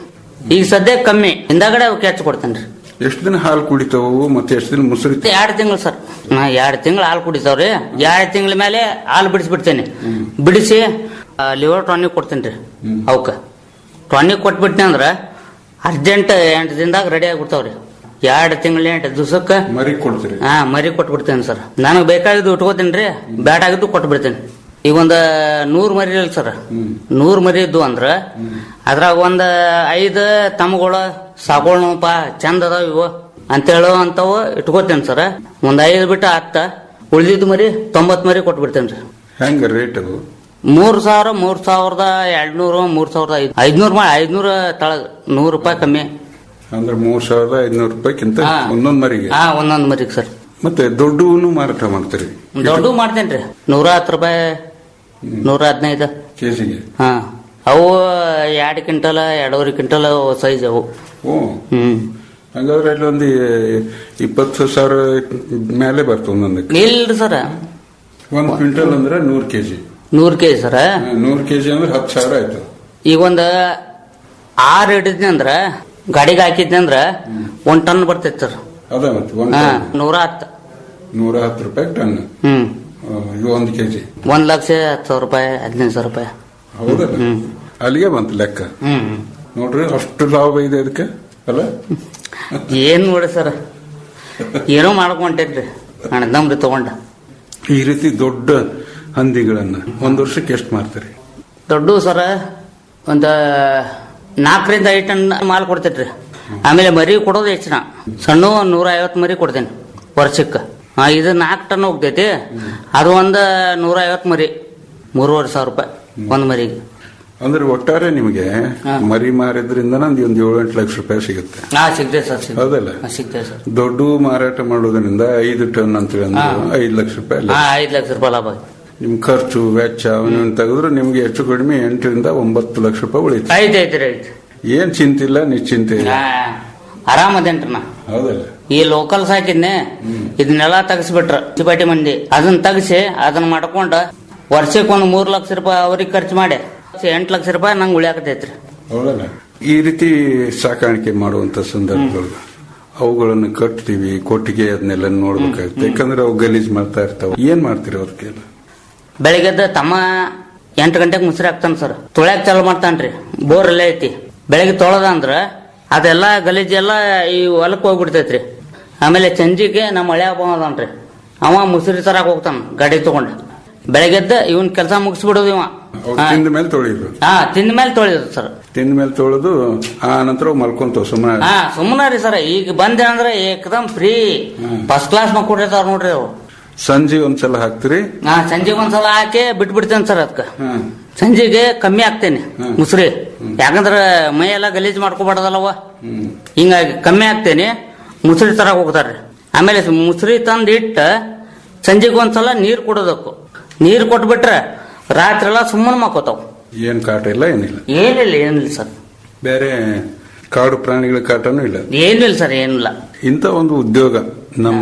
S10: ಈಗ ಸದ್ಯಕ್ಕೆ ಕಮ್ಮಿ ಹಿಂದಾಗಡೆ ಅವಕ್ಕೆ ಹೆಚ್ಚು ಕೊಡ್ತೇನೆ ರೀ
S7: ಎಷ್ಟು ದಿನ ಹಾಲು ಕುಡಿತಾವು ಮತ್ತೆ ಎಷ್ಟು ದಿನ ಮೊಸರು
S10: ಎರಡು ತಿಂಗಳು ಸರ್ ನಾ ಎರಡು ತಿಂಗಳು ಹಾಲು ಕುಡಿತಾವ್ರಿ ಎರಡು ತಿಂಗಳ ಮೇಲೆ ಹಾಲು ಬಿಡಿಸ್ಬಿಡ್ತೇನೆ ಬಿಡಿಸಿ ಲಿವರ್ ಟಾನಿಕ್ ಕೊಡ್ತೇನೆ ರೀ ಅವಕ್ಕೆ ಟಾನಿಕ್ ಕೊಟ್ಬಿಟ್ನೆ ಅಂದ್ರೆ ಅರ್ಜೆಂಟ್ ಎಂಟು ದಿನದಾಗ ರೆಡಿ ಆಗ್ಬಿಡ್ತಾವ್ರಿ ಎರಡು ತಿಂಗಳ ಎಂಟು ದಿವಸಕ್ಕೆ
S7: ಮರಿ ಕೊಡ್ತೀರಿ
S10: ಹಾ ಮರಿ ಕೊಟ್ಬಿಡ್ತೇನೆ ಸರ್ ನನಗೆ ಬೇಕಾಗಿದ್ದು ಇಟ್ಕೋತೀನಿ ರೀ ಬ್ಯಾಡ್ ಆಗಿದ್ದು ಕೊಟ್ಬಿಡ್ತೇನೆ ಈಗ ಒಂದು ನೂರು ಮರಿ ಇಲ್ಲ ಸರ್ ನೂರು ಮರಿ ಇದ್ದು ಅಂದ್ರ ಅದ್ರಾಗ ಒಂದ್ ಐದು ತಮ್ಮಗಳು ಸಾಕೋಣಪ್ಪ ಚಂದ ಅದಾವ ಇವು ಅಂತ ಹೇಳೋ ಅಂತವು ಇಟ್ಕೋತೇನೆ ಸರ್ ಒಂದ್ ಐದು ಬಿಟ್ಟು ಹತ್ತ ಉಳಿದಿದ್ದು ಮರಿ ತೊಂಬತ್ ಮರಿ ಕೊಟ್ಬಿಡ್ತೇನೆ ರೀ
S7: ಹೆಂಗ ರೇಟ್ ಅದು
S10: ಮೂರ್ ಸಾವಿರ ಮೂರ್ ಸಾವಿರದ ಎರಡ್ನೂರು ಮೂರ್ ಸಾವಿರದ ಐದ್ ಐದ್ನೂರ್ ಮಾಡಿ ಐದ್ನೂರ ತಳಗ ನೂರು ರೂಪಾಯಿ ಕಮ್ಮಿ
S7: ಅಂದ್ರೆ ಮೂರ್ ಸಾವಿರದ ಐದ್ನೂರು ರೂಪಾಯಿಕ್ಕಿಂತ
S10: ಹಾ.
S7: ಒಂದೊಂದ್ ಮರಿಗೆ
S10: ಹಾ ಒಂದೊಂದ್ ಮರಿಗೆ ಸರ್
S7: ಮತ್ತೆ ದೊಡ್ಡವನು ಮಾರಾಟ ಮಾಡ್ತೀರಿ
S10: ದೊಡ್ಡ ಮಾಡ್ತೇನ್ರಿ ನೂರ ಹತ್ತು ರೂಪಾಯಿ ನೂರ ಹದಿನೈದು
S7: ಕೆಜಿಗೆ
S10: ಹಾ ಅವು ಎರಡು ಕ್ವಿಂಟಲ್ ಎರಡೂವರೆ ಕ್ವಿಂಟಲ್ ಸೈಜ್ ಅವು
S7: ಓ
S10: ಹ್ಮ್
S7: ಹಂಗಾದ್ರೆ ಅಲ್ಲಿ ಒಂದು ಇಪ್ಪತ್ತು ಸಾವಿರ ಮೇಲೆ ಬರ್ತದೆ ಒಂದೊಂದಕ್ಕೆ
S10: ಇಲ್ರಿ ಸರ್
S7: ಒಂದ್ ಕ್ವಿಂಟಲ್ ಅಂದ್ರೆ ನೂರ್ ಕೆಜಿ
S10: ನೂರ್ ಕೆಜಿ ಸರ್
S7: ನೂರ್ ಕೆಜಿ ಅಂದ್ರೆ ಹತ್ತು ಸಾವಿರ ಆಯ್ತು
S10: ಈಗ ಒಂದ್ ಆರು ಹಿಡಿದ್ನಿ ಅಂದ್ರ ಗಾಡಿಗೆ ಹಾಕಿದ್ನಿ ಅಂದ್ರ ಒಂದ್ ಟನ್ ಬರ್ತೈತಿ ಸರ್
S7: ಅದ ಮತ್ತೆ ಒಂದ್
S10: ಹಾ
S7: ಟನ್.
S10: ನೂರ ಹತ್ತು
S7: ನೂರ ಹತ್ತು ರೂಪಾಯಿ ಟನ್
S10: ಹ್ಮ್
S7: ಆ, ಇದು ಒಂದು ಕೆಜಿ
S10: ಒಂದ್ ಲಕ್ಷ ಹತ್ತು ಸಾವಿರ ರೂಪಾಯಿ ಹದಿನೈದು ಸಾವಿರ ರೂಪಾಯಿ
S7: ಹೌದಲ್ಲ ಅಲ್ಲಿಗೆ ಬಂತು ಲೆಕ್ಕ
S10: ಹ್ಮ್
S7: ನೋಡ್ರಿ ಅಷ್ಟು ಲಾಭ ಇದೆ ಅದಕ್ಕೆ ಅಲ್ಲ
S10: ಏನ್ ನೋಡಿ ಸರ್ ಏನೋ ಮಾಡ್ಕೊಂಟೇನ್ರಿ ಅಣ್ಣದಮ್ರಿ ತಗೊಂಡ
S7: ಈ ರೀತಿ ದೊಡ್ಡ ಹಂದಿಗಳನ್ನ ಒಂದ್ ವರ್ಷಕ್ಕೆ ಎಷ್ಟು ಮಾರ್ತೀರಿ
S10: ದೊಡ್ಡ ಸರ ಒಂದ ನಾಲ್ಕರಿಂದ ಐದು ಟನ್ ಮಾಲ್ ಕೊಡ್ತೇನ್ರಿ ಆಮೇಲೆ ಮರಿ ಕೊಡೋದು ಹೆಚ್ಚಿನ ಸಣ್ಣ ನೂರ ಐವತ್ತು ಮರಿ ಕೊಡ್ತೇನೆ ವರ್ಷಕ್ಕೆ ಹಾ ಇದು ನಾಲ್ಕು ಟನ್ ಹೋಗ್ತೈತಿ ಅದು ಒಂದು ನೂರ ಐವತ್ತು ಮರಿ ಮೂರುವರೆ ಸಾವಿರ ರೂಪಾಯಿ ಒಂದು ಮರಿಗೆ
S7: ಅಂದ್ರೆ ಒಟ್ಟಾರೆ ನಿಮಗೆ ಮರಿ ಮಾರಿದ್ರಿಂದ ಒಂದು ಒಂದು ಏಳು ಎಂಟು ಲಕ್ಷ ರೂಪಾಯಿ ಸಿಗುತ್ತೆ
S10: ಹಾ ಸಿಗ್ತೇವೆ ಸರ್ ಸಿಗ್ತೇವೆ
S7: ಹೌದಲ್ಲ
S10: ಹಾ, ಸಿಗ್ತೇವೆ ಸರ್
S7: ದೊಡ್ಡ ಮಾರಾಟ ಮಾಡೋದ್ರಿಂದ ಐದು ಟನ್ ಅಂತೇಳಿ ಅಂದ್ರೆ ಐದು ಲಕ್ಷ ರೂಪಾಯಿ ಅಲ್ಲ
S10: ಹಾ ಐದು ಲಕ್ಷ ರೂಪಾಯಿ ಲಾಭ ಆಯ್ತು.
S7: ನಿಮ್ ಖರ್ಚು ವೆಚ್ಚ ಅವನನ್ನು ತೆಗೆದ್ರೆ ನಿಮ್ಗೆ ಹೆಚ್ಚು ಕಡಿಮೆ ಎಂಟರಿಂದ ಒಂಬತ್ತು ಲಕ್ಷ ರೂಪಾಯಿ ಉಳಿತು
S10: ಐತೆ ಐತೆ ರೀ ಐತೆ
S7: ಏನ್ ಚಿಂತಿಲ್ಲ ನಿಶ್ಚಿಂತೆ ಇಲ್ಲ
S10: ಹಾ ಆರಾಮದೇನ್ರಿ ನಾ
S7: ಹೌದಲ್ಲ
S10: ಈ ಲೋಕಲ್ ಸಾಕಿದ್ನೆ ಇದನ್ನೆಲ್ಲ ತೆಗಿಸ್ಬಿಟ್ರ ಮುನ್ಸಿಪಾಲ್ಟಿ ಮಂದಿ ಅದನ್ನ ತೆಗಿಸಿ ಅದನ್ನ ಮಾಡ್ಕೊಂಡ ವರ್ಷಕ್ಕೆ ಒಂದು ಮೂರ್ ಲಕ್ಷ ರೂಪಾಯಿ ಅವ್ರಿಗೆ ಖರ್ಚು ಮಾಡಿ ಎಂಟು ಲಕ್ಷ ರೂಪಾಯಿ ನಂಗೆ ಉಳಿಯಾಕತೈತ್ರಿ
S7: ಹೌದಲ್ಲ ಈ ರೀತಿ ಸಾಕಾಣಿಕೆ ಮಾಡುವಂತ ಸಂದರ್ಭಗಳು ಅವುಗಳನ್ನು ಕಟ್ತೀವಿ ಕೊಟ್ಟಿಗೆ ಅದನ್ನೆಲ್ಲ ನೋಡ್ಬೇಕಾಗುತ್ತೆ ಯಾಕಂದ್ರೆ ಅವು ಗಲೀಜ್ ಮಾಡ್ತಾ ಇರ್ತಾವ ಏನ್ ಮಾಡ್ತೀರಿ ಅವ್ರಿಗೆಲ್ಲ
S10: ಬೆಳಿಗ್ಗೆದ್ದ ತಮ್ಮ ಎಂಟು ಗಂಟೆಗೆ ಮುಸ್ರಿ ಹಾಕ್ತಾನ ಸರ್ ತೊಳ್ಯಾಕ ಚಾಲು ಮಾಡ್ತಾನ್ರಿ ಬೋರ್ ಎಲ್ಲ ಐತಿ ಬೆಳಗ್ಗೆ ತೊಳೆದ ಅಂದ್ರ ಅದೆಲ್ಲ ಗಲೀಜೆಲ್ಲ ಈ ಹೊಲಕ್ಕೆ ಹೋಗ್ಬಿಡ್ತೈತ್ರಿ ಆಮೇಲೆ ಸಂಜಿಗೆ ನಮ್ಮ ಹಳೆ ಹಬ್ಬ ಅದಾನ್ರಿ ಅವ ಮುಸ್ರಿ ತರಾಕ್ ಹೋಗ್ತಾನ ಗಾಡಿ ತಗೊಂಡ ಬೆಳಗ್ಗೆದ್ದ ಇವನ್ ಕೆಲಸ ಮುಗಿಸ್ಬಿಡೋದು ಇವ
S7: ಅವು
S10: ಹಾ.
S7: ತಿಂದ ಮೇಲೆ ತೊಳಿದ್ರು
S10: ಹಾ ತಿಂದ ಮೇಲೆ ತೊಳೆಯೋದು ಸರ್
S7: ತಿಂದ ಮೇಲೆ ತೊಳೆದು ಆ ನಂತರ ಅವು ಮಲ್ಕೊಂತಾವ ಸುಮ್ಮನೆ
S10: ಹಾ ಸುಮ್ಮನೆ ರೀ ಸರ್ ಈಗ ಬಂದೆ ಅಂದ್ರೆ ಏಕದಮ್ ಫ್ರೀ ಫಸ್ಟ್ ಕ್ಲಾಸ್ ಮಕ್ಕಳಿರ್ತಾವ ನೋಡ್ರಿ ಅವು
S7: ಸಂಜೆ ಒಂದ್ಸಲ ಹಾಕ್ತಿರಿ
S10: ಹಾ ಸಂಜೆಗೆ ಒಂದ್ಸಲ ಹಾಕಿ ಬಿಟ್ಬಿಡ್ತೇನೆ ಸರ್ ಅದಕ್ಕೆ ಸಂಜೆಗೆ ಕಮ್ಮಿ ಹಾಕ್ತೇನೆ ಮುಸ್ರಿ ಯಾಕಂದ್ರ ಮೈ ಎಲ್ಲ ಗಲೀಜ್ ಮಾಡ್ಕೋಬಾರ್ದಲ್ಲವ ಹಿಂಗಾಗಿ ಕಮ್ಮಿ ಹಾಕ್ತೇನೆ ಮುಸ್ರಿ ತರಕ್ ಹೋಗ್ತಾರ್ರಿ ಆಮೇಲೆ ಮುಸ್ರಿ ತಂದ್ ಇಟ್ಟ ಸಂಜೆಗೆ ಒಂದ್ಸಲ ನೀರ್ ಕೊಡೋದಕ್ಕು ನೀರ್ ಕೊಟ್ಬಿಟ್ರೆ ರಾತ್ರಿ ಎಲ್ಲ ಸುಮ್ಮನೆ ಮಕ್ಕೋತಾವ
S7: ಏನ್ ಕಾಟ ಇಲ್ಲ ಏನಿಲ್ಲ
S10: ಏನಿಲ್ಲ ಏನಿಲ್ಲ ಸರ್
S7: ಬೇರೆ ಕಾಡು ಪ್ರಾಣಿಗಳ ಕಾಟನೂ ಇಲ್ಲ
S10: ಏನಿಲ್ಲ ಸರ್ ಏನಿಲ್ಲ
S7: ಇಂಥ ಒಂದು ಉದ್ಯೋಗ ನಮ್ಮ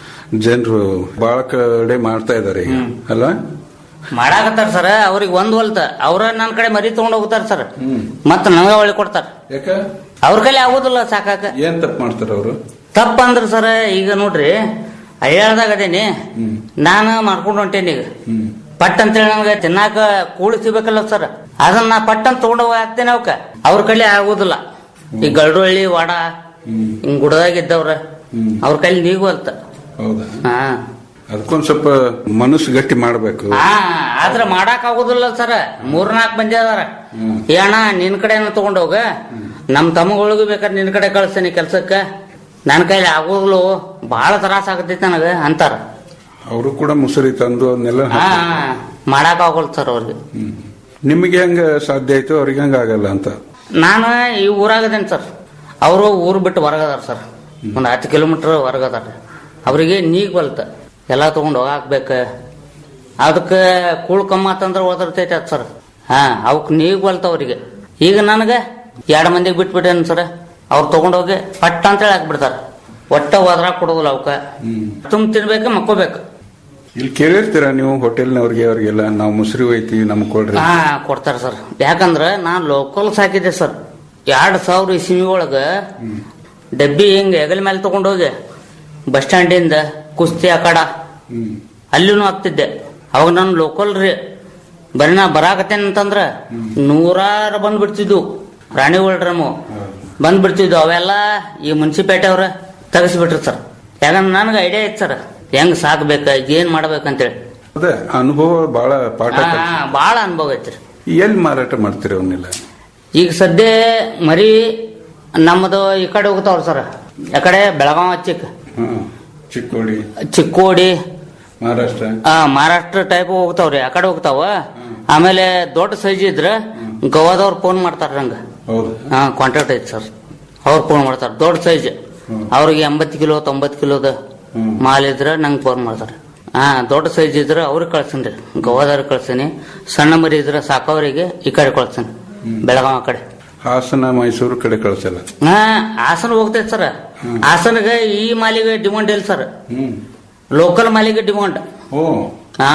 S7: ಜನರು ಬಹಳ ಕಡೆ ಮಾಡ್ತಾ ಇದಾರೆ ಈಗ ಅಲ್ಲ
S10: ಮಾಡಾಕತ್ತಾರ ಸರ್ ಅವ್ರಿಗೆ ಒಂದ್ ಹೊಲ್ತ ಅವ್ರ ನನ್ನ ಕಡೆ ಮರಿ ತಗೊಂಡ್ ಹೋಗ್ತಾರ ಸರ್ ಮತ್ತ ನನಗ ಒಳ್ಳೆ ಕೊಡ್ತಾರ
S7: ಯಾಕ
S10: ಅವ್ರ ಕೈಲಿ ಆಗೋದಿಲ್ಲ ಸಾಕಾಕ
S7: ಏನ್ ತಪ್ಪು ಮಾಡ್ತಾರ ಅವರು
S10: ತಪ್ಪ ಅಂದ್ರ ಸರ್ ಈಗ ನೋಡ್ರಿ ಹಳ್ಯಾಳ್ದಾಗ ಅದೇನಿ ನಾನು ಮಾಡ್ಕೊಂಡು ಹೊಂಟೇನಿ ಈಗ ಪಟ್ ಅಂತೇಳಿ ನನಗೆ ತಿನ್ನಾಕ ಕೂಳಿ ಸಿಗ್ಬೇಕಲ್ಲ ಸರ್ ಅದನ್ನ ನಾ ಪಟ್ ಅಂತ ತಗೊಂಡ್ ಹೋಗಿ ಹಾಕ್ತೇನೆ ಅವಕ್ಕ ಅವ್ರ ಕೈಲಿ ಆಗೋದಿಲ್ಲ ಈ ಗಲ್ಡೊಳ್ಳಿ ವಾಡ ಹಿಂಗ್ ಗುಡದಾಗ ಇದ್ದವ್ರ ಅವ್ರ ಕೈಲಿ ನೀಗುವಲ್ತ
S7: ಹೌದಾ
S10: ಹಾ
S7: ಅದಕ್ಕೊಂದ್ ಸ್ವಲ್ಪ ಮನಸ್ಸು ಗಟ್ಟಿ ಮಾಡ್ಬೇಕು
S10: ಹಾ ಆದ್ರ ಮಾಡಾಕ್ ಆಗುದಿಲ್ಲ ಸರ್ ಮೂರ್ನಾಲ್ಕು ಮಂದಿ ಅದಾರ ಏ ಅಣ್ಣ ನಿನ್ ಕಡೆನ ತಗೊಂಡ್ ಹೋಗ ನಮ್ ತಮ್ಮಗಳಿಗೂ ಬೇಕಾದ್ರೆ ನಿನ್ ಕಡೆ ಕಳಿಸ್ತೇನೆ ಕೆಲ್ಸಕ್ಕ ನನ್ ಕೈಲಿ ಆಗೋದಿಲ್ಲ ಬಹಳ ತ್ರಾಸ ಆಗತೈತಿ ನನಗ ಅಂತಾರ
S7: ಅವರು ಕೂಡ ಮುಸುರಿ ತಂದು ಅದನ್ನೆಲ್ಲ
S10: ಹಾ ಮಾಡಾಕ್ ಆಗೋಲ್ ಸರ್ ಅವ್ರಿಗೆ
S7: ನಿಮಗೆ ಹೆಂಗ ಸಾಧ್ಯ ಆಯ್ತು ಅವ್ರಿಗೆ ಹಂಗ ಆಗಲ್ಲ ಅಂತ
S10: ನಾನು ಈ ಊರಾಗದೇನ್ ಸರ್ ಅವರು ಊರು ಬಿಟ್ಟು ಹೊರಗದಾರ ಸರ್ ಒಂದ್ ಹತ್ತು ಕಿಲೋಮೀಟರ್ ಹೊರಗದಾರ ಅವರಿಗೆ ನೀಗ್ ಬಲ್ತ ಎಲ್ಲ ತಗೊಂಡ್ ಹೋಗಾಕ್ಬೇಕ ಅದಕ್ಕೆ ಕೂಳ್ ಕಮ್ಮ ಆತಂದ್ರ ಓದಿರ್ತೈತೆ ಅದ್ ಸರ್ ಹಾ ಅವಕ್ ನೀಗ್ ಬಲ್ತ ಅವ್ರಿಗೆ ಈಗ ನನಗ ಎರಡು ಮಂದಿಗೆ ಬಿಟ್ಬಿಟ್ಟೇನ್ ಸರ್ ಅವ್ರು ತಗೊಂಡೋಗಿ ಪಟ್ಟ ಅಂತೇಳಿ ಹಾಕ್ಬಿಡ್ತಾರ ಒಟ್ಟ ಹೋದ್ರಾಗ ಕೊಡೋದಿಲ್ಲ ಅವಕ್ಕ ತುಂಬ ತಿನ್ಬೇಕು ಮಕ್ಕೋಬೇಕು
S7: ಇಲ್ಲಿ ಕೇಳಿರ್ತೀರ ನೀವು ಹೋಟೆಲ್ನವ್ರಿಗೆ ಅವ್ರಿಗೆಲ್ಲ ನಾವು ಮುಸುರಿ ಹೋಯ್ತೀವಿ ನಮ್ಗೆ ಕೊಡ್ರಿ
S10: ಹಾ ಕೊಡ್ತಾರ ಸರ್ ಯಾಕಂದ್ರ ನಾನ್ ಲೋಕಲ್ ಸಾಕಿದ್ದೆ ಸರ್ ಎರಡ್ ಸಾವಿರ ಇಸ್ವಿ ಒಳಗ ಡಬ್ಬಿ ಹಿಂಗ ಹೆಗಲ ಮೇಲೆ ತಗೊಂಡೋಗಿ ಬಸ್ ಸ್ಟ್ಯಾಂಡಿಂದ ಕುಸ್ತಿ ಅಖಾಡ ಅಲ್ಲಿನೂ ಆಗ್ತಿದ್ದೆ ಅವಾಗ ನಾನು ಲೋಕಲ್ ರೀ ಬರೀ ನಾ ಬರಾಕತ್ತೇನೆ ಅಂತಂದ್ರ ನೂರಾರು ಬಂದ್ಬಿಡ್ತಿದ್ವು ಪ್ರಾಣಿಗಳ್ರಮು ಬಂದ್ಬಿಡ್ತಿದ್ವು ಅವೆಲ್ಲ ಈ ಮುನ್ಸಿಪೇಟೆ ಅವ್ರ ತೆಗಿಸ್ಬಿಟ್ರು ಸರ್ ಯಾಕಂದ್ರೆ ನನಗೆ ಐಡಿಯಾ ಇತ್ತು ಸರ್ ಹೆಂಗ್ ಸಾಕ್ಬೇಕ ಏನ್ ಮಾಡ್ಬೇಕಂತೇಳಿ
S7: ಅದೇ ಅನುಭವ ಬಹಳ ಪಾಠ
S10: ಹಾ,
S7: ಕಲ್ಸಿ.
S10: ಹಾ, ಬಾಳ ಅನುಭವ ಐತ್ರಿ
S7: ಎಲ್ಲಿ ಮಾರಾಟ ಮಾಡ್ತೀರಿ ಅವನ್ನೆಲ್ಲ
S10: ಈಗ ಸದ್ಯ ಮರಿ ನಮ್ಮದು ಈ ಕಡೆ ಹೋಗ್ತಾವ್ರ ಸರ್ ಯಾಕಡೆ ಬೆಳಗಾವ ಚಿಕ್ಕ
S7: ಹ್ಮ್ ಚಿಕ್ಕೋಡಿ
S10: ಚಿಕ್ಕೋಡಿ
S7: ಮಹಾರಾಷ್ಟ್ರ
S10: ಆ ಮಹಾರಾಷ್ಟ್ರ ಟೈಪ್ ಹೋಗ್ತಾವ್ರಿ ಆ ಕಡೆ ಹೋಗ್ತಾವ ಆಮೇಲೆ ದೊಡ್ಡ ಸೈಜ್ ಇದ್ರ ಗೋವಾದವ್ರು ಫೋನ್ ಮಾಡ್ತಾರ ನಂಗ
S7: ಹೌದು
S10: ಹಾ ಕಾಂಟ್ಯಾಕ್ಟ್ ಐತಿ ಸರ್ ಅವ್ರು ಫೋನ್ ಮಾಡ್ತಾರ ದೊಡ್ಡ ಸೈಜ್ ಅವ್ರಿಗೆ ಎಂಬತ್ತು ಕಿಲೋ ತೊಂಬತ್ತು ಕಿಲೋದ ಮಾಲ್ ಇದ್ರ ನಂಗೆ ಫೋನ್ ಮಾಡ್ತಾರ ಹಾ ದೊಡ್ಡ ಸೈಜ್ ಇದ್ರ ಅವ್ರಿಗೆ ಕಳ್ಸೀನಿ ಗೋವಾದವ್ರಿಗೆ ಕಳ್ಸೀನಿ ಸಣ್ಣ ಮರಿ ಇದ್ರ ಸಾಕೋರಿಗೆ ಈ ಕಡೆ ಕಳ್ಸೀನಿ ಬೆಳಗಾವ ಆ ಕಡೆ
S7: ಹಾಸನ ಮೈಸೂರು ಕಡೆ ಕಳ್ಸಲ್ಲ
S10: ಹಾ ಹಾಸನ ಹೋಗ್ತೈತೆ ಸರ್ ಹಾಸನಗೆ ಈ ಮಾಲಿಗೆ ಡಿಮಾಂಡ್ ಇಲ್ಲ ಸರ್
S7: ಹ್ಮ್
S10: ಲೋಕಲ್ ಮಾಲಿಗೆ ಡಿಮಾಂಡ್
S7: ಓ
S10: ಹಾ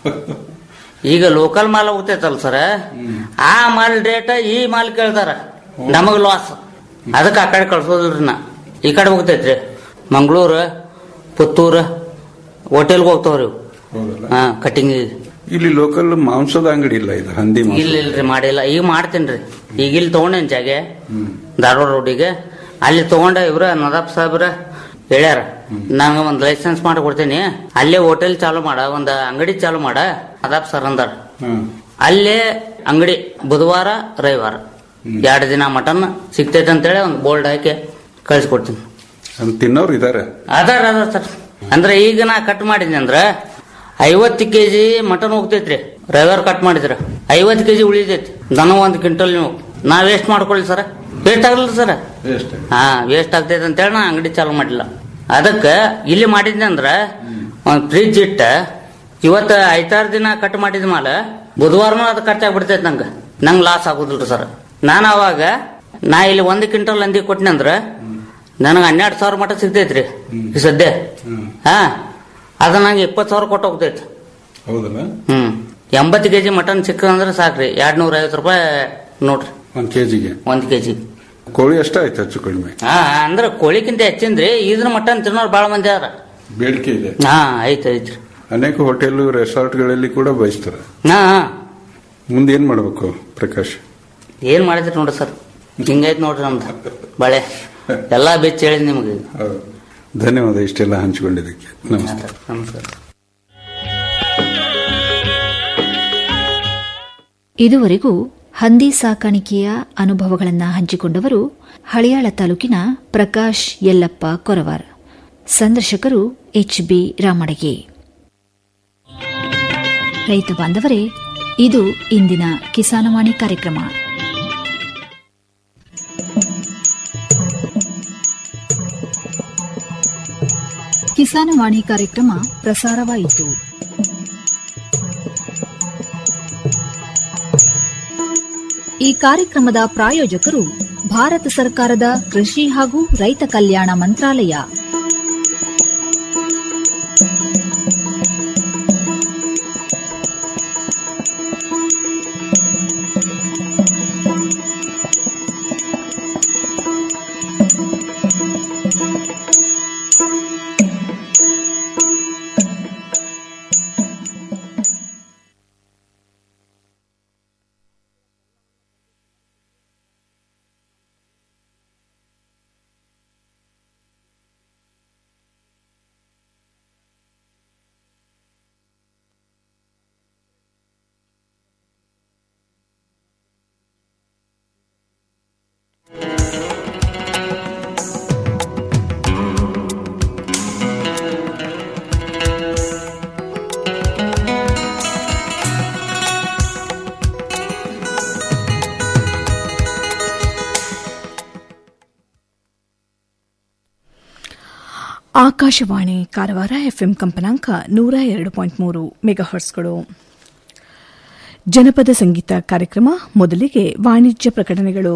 S10: ಈಗ ಲೋಕಲ್ ಮಾಲ್ ಹೋಗ್ತೈತಲ್ಲ ಸರ್ ಆ ಮಾಲ್ ರೇಟ್ ಈ ಮಾಲ್ ಕೇಳ್ತಾರ ನಮಗ್ ಲಾಸ್ ಅದಕ್ಕೆ ಆ ಕಡೆ ಕಳ್ಸೋದಿಲ್ರಿ ನಾ ಈ ಕಡೆ ಹೋಗ್ತೈತ್ರಿ ಮಂಗಳೂರು ಪುತ್ತೂರು ಹೋಟೆಲ್ಗೆ ಹೋಗ್ತಾವ್ರಿ ಇವು.
S7: ಹೌದಲ್ಲ
S10: ಹಾ ಕಟಿಂಗ್
S7: ಇಲ್ಲಿ ಲೋಕಲ್ ಮಾಂಸದ ಅಂಗಡಿ ಇಲ್ಲ ಇದು ಹಂದಿ ಮಾಂಸ
S10: ಇಲ್ಲ ಇಲ್ರಿ ಮಾಡಿಲ್ಲ ಈಗ ಮಾಡ್ತೇನ್ರಿ ಈಗ ಇಲ್ಲಿ ತಗೊಂಡೇನ್ ಜಾಗೆ ಧಾರವಾಡ ರೋಡಿಗೆ ಅಲ್ಲಿ ತಗೊಂಡ ಇವ್ರ ನದಾಬ್ ಸಾಹೇಬ್ರ ಹೇಳ್ಯಾರ ನಂಗೆ ಒಂದ್ ಲೈಸೆನ್ಸ್ ಮಾಡಿ ಕೊಡ್ತೀನಿ ಅಲ್ಲೇ ಹೋಟೆಲ್ ಚಾಲು ಮಾಡ ಒಂದ್ ಅಂಗಡಿ ಚಾಲು ಮಾಡ ನದಾಬ್ ಸರ್ ಅಂದಾರ
S7: ಹ್ಮ್
S10: ಅಲ್ಲೇ ಅಂಗಡಿ ಬುಧವಾರ ರವಿವಾರ ಎರಡು ದಿನ ಮಟನ್ ಸಿಗ್ತೈತೆ ಅಂತೇಳಿ ಒಂದು ಬೋಲ್ಡ್ ಹಾಕಿ ಕಳಿಸ್ಕೊಡ್ತೀನಿ
S7: ಅಲ್ಲಿ ತಿನ್ನೋರು ಇದಾರೆ
S10: ಅದಾರ ಅದ ಸರ್ ಅಂದ್ರೆ ಈಗ ನಾ ಕಟ್ ಮಾಡಿದ್ನಿ ಅಂದ್ರ ಐವತ್ತು ಕೆಜಿ ಮಟನ್ ಹೋಗ್ತೈತ್ರಿ ರವಿವಾರ ಕಟ್ ಮಾಡಿದ್ರ ಐವತ್ತು ಕೆಜಿ ಉಳಿತೈತಿ ದನ ಒಂದ್ ಕ್ವಿಂಟಲ್ ನೀವು ನಾ ವೇಸ್ಟ್ ಮಾಡ್ಕೊಳ್ಳಿ ಸರ್ ವೇಸ್ಟ್ ಆಗಲ್ಲ ಸರ್
S7: ಎಷ್ಟು
S10: ಹಾ ವೇಸ್ಟ್ ಆಗ್ತೈತೆ ಅಂತೇಳಿ ನಾ ಅಂಗಡಿ ಚಾಲು ಮಾಡಿಲ್ಲ ಅದಕ್ಕ ಇಲ್ಲಿ ಮಾಡಿದ್ನಿ ಅಂದ್ರ ಒಂದ್ ಫ್ರಿಜ್ ಇಟ್ಟ ಇವತ್ತ ಐತಾರು ದಿನ ಕಟ್ ಮಾಡಿದ ಮಾಲ ಬುಧವಾರನೂ ಅದು ಖರ್ಚಾಗ್ಬಿಡ್ತೈತೆ ನಂಗ ನಂಗ್ ಲಾಸ್ ಆಗುದಿಲ್ರಿ ಸರ್ ನಾನು ಅವಾಗ ನಾ ಇಲ್ಲಿ ಒಂದು ಕ್ವಿಂಟಲ್ ಅಂದಿ ಕೊಟ್ಟಿನಿ ಅಂದ್ರ ನನಗೆ ಹನ್ನೆರಡು ಸಾವಿರ ಮಟ ಸಿಗ್ತೈತ್ರಿ ಈ ಸದ್ಯ ಹಾ ಅದ ನಂಗೆ ಇಪ್ಪತ್ತು ಸಾವಿರ ಕೊಟ್ಟು ಹೋಗ್ತೈತಿ
S7: ಹೌದಲ್ಲ
S10: ಹ್ಮ್ ಎಂಬತ್ತು ಕೆಜಿ ಮಟನ್ ಸಿಕ್ಕಂದ್ರೆ ಸಾಕ್ರಿ ಎರಡ್ ನೂರ ಐವತ್ತು ರೂಪಾಯಿ ನೋಡ್ರಿ
S7: ಒಂದ್ ಕೆಜಿಗೆ
S10: ಒಂದ್ ಕೆಜಿ
S7: ಕೋಳಿ ಅಷ್ಟ ಆಯ್ತು ಹೆಚ್ಚು ಕಡಿಮೆ
S10: ಹಾ ಅಂದ್ರ ಕೋಳಿಕ್ಕಿಂತ ಹೆಚ್ಚಿಂದ್ರಿ ಇದ್ರ ಮಟನ್ ತಿನ್ನೋರು ಬಾಳ ಮಂದಿ ಅದಾರ
S7: ಬೇಡಿಕೆ ಇದೆ
S10: ಹಾ ಐತ್ ಐತ್ರಿ
S7: ಅನೇಕ ಹೋಟೆಲ್ ರೆಸಾರ್ಟ್ಗಳಲ್ಲಿ ಕೂಡ ಬಯಸ್ತಾರೆ
S10: ಹಾ ಹಾ.
S7: ಮುಂದೆ ಏನ್ ಮಾಡ್ಬೇಕು ಪ್ರಕಾಶ್
S10: ಏನ್ ಮಾಡಿದ್ರಿ ನೋಡ್ರಿ ಸರ್ ಹಿಂಗೈತ್ ನೋಡ್ರಿ ನಮ್ದು ಬಳೆ ಎಲ್ಲಾ ಬೆಚ್ಚ ಹೇಳಿದ್ ನಿಮ್ಗೆ
S7: ಹೌದು. ಧನ್ಯವಾದ ಇಷ್ಟೆಲ್ಲ ಹಂಚಿಕೊಂಡಿದ್ದಕ್ಕೆ ನಮಸ್ತೆ
S10: ನಮಸ್ಕಾರ
S4: ಇದುವರೆಗೂ ಹಂದಿ ಸಾಕಾಣಿಕೆಯ ಅನುಭವಗಳನ್ನ ಹಂಚಿಕೊಂಡವರು ಹಳಿಯಾಳ ತಾಲೂಕಿನ ಪ್ರಕಾಶ್ ಯಲ್ಲಪ್ಪ ಕೊರವಾರ್ ಸಂದರ್ಶಕರು ಎಚ್ ಬಿ ರಾಮಡಗಿ ರೈತ ಬಾಂಧವರೇ ಇದು ಇಂದಿನ ಕಿಸಾನವಾಣಿ ಕಾರ್ಯಕ್ರಮ ಕಿಸಾನವಾಣಿ ಕಾರ್ಯಕ್ರಮ ಪ್ರಸಾರವಾಯಿತು ಈ ಕಾರ್ಯಕ್ರಮದ ಪ್ರಾಯೋಜಕರು ಭಾರತ ಸರ್ಕಾರದ ಕೃಷಿ ಹಾಗೂ ರೈತ ಕಲ್ಯಾಣ ಮಂತ್ರಾಲಯ
S11: ಆಕಾಶವಾಣಿ ಕಾರವಾರ ಎಫ್ಎಂ ಕಂಪನಾಂಕ ನೂರ ಎರಡು ಪಾಯಿಂಟ್ ಮೂರು ಮೆಗಾಹರ್ಸ್ಗಳು ಜನಪದ ಸಂಗೀತ ಕಾರ್ಯಕ್ರಮ ಮೊದಲಿಗೆ ವಾಣಿಜ್ಯ ಪ್ರಕಟಣೆಗಳು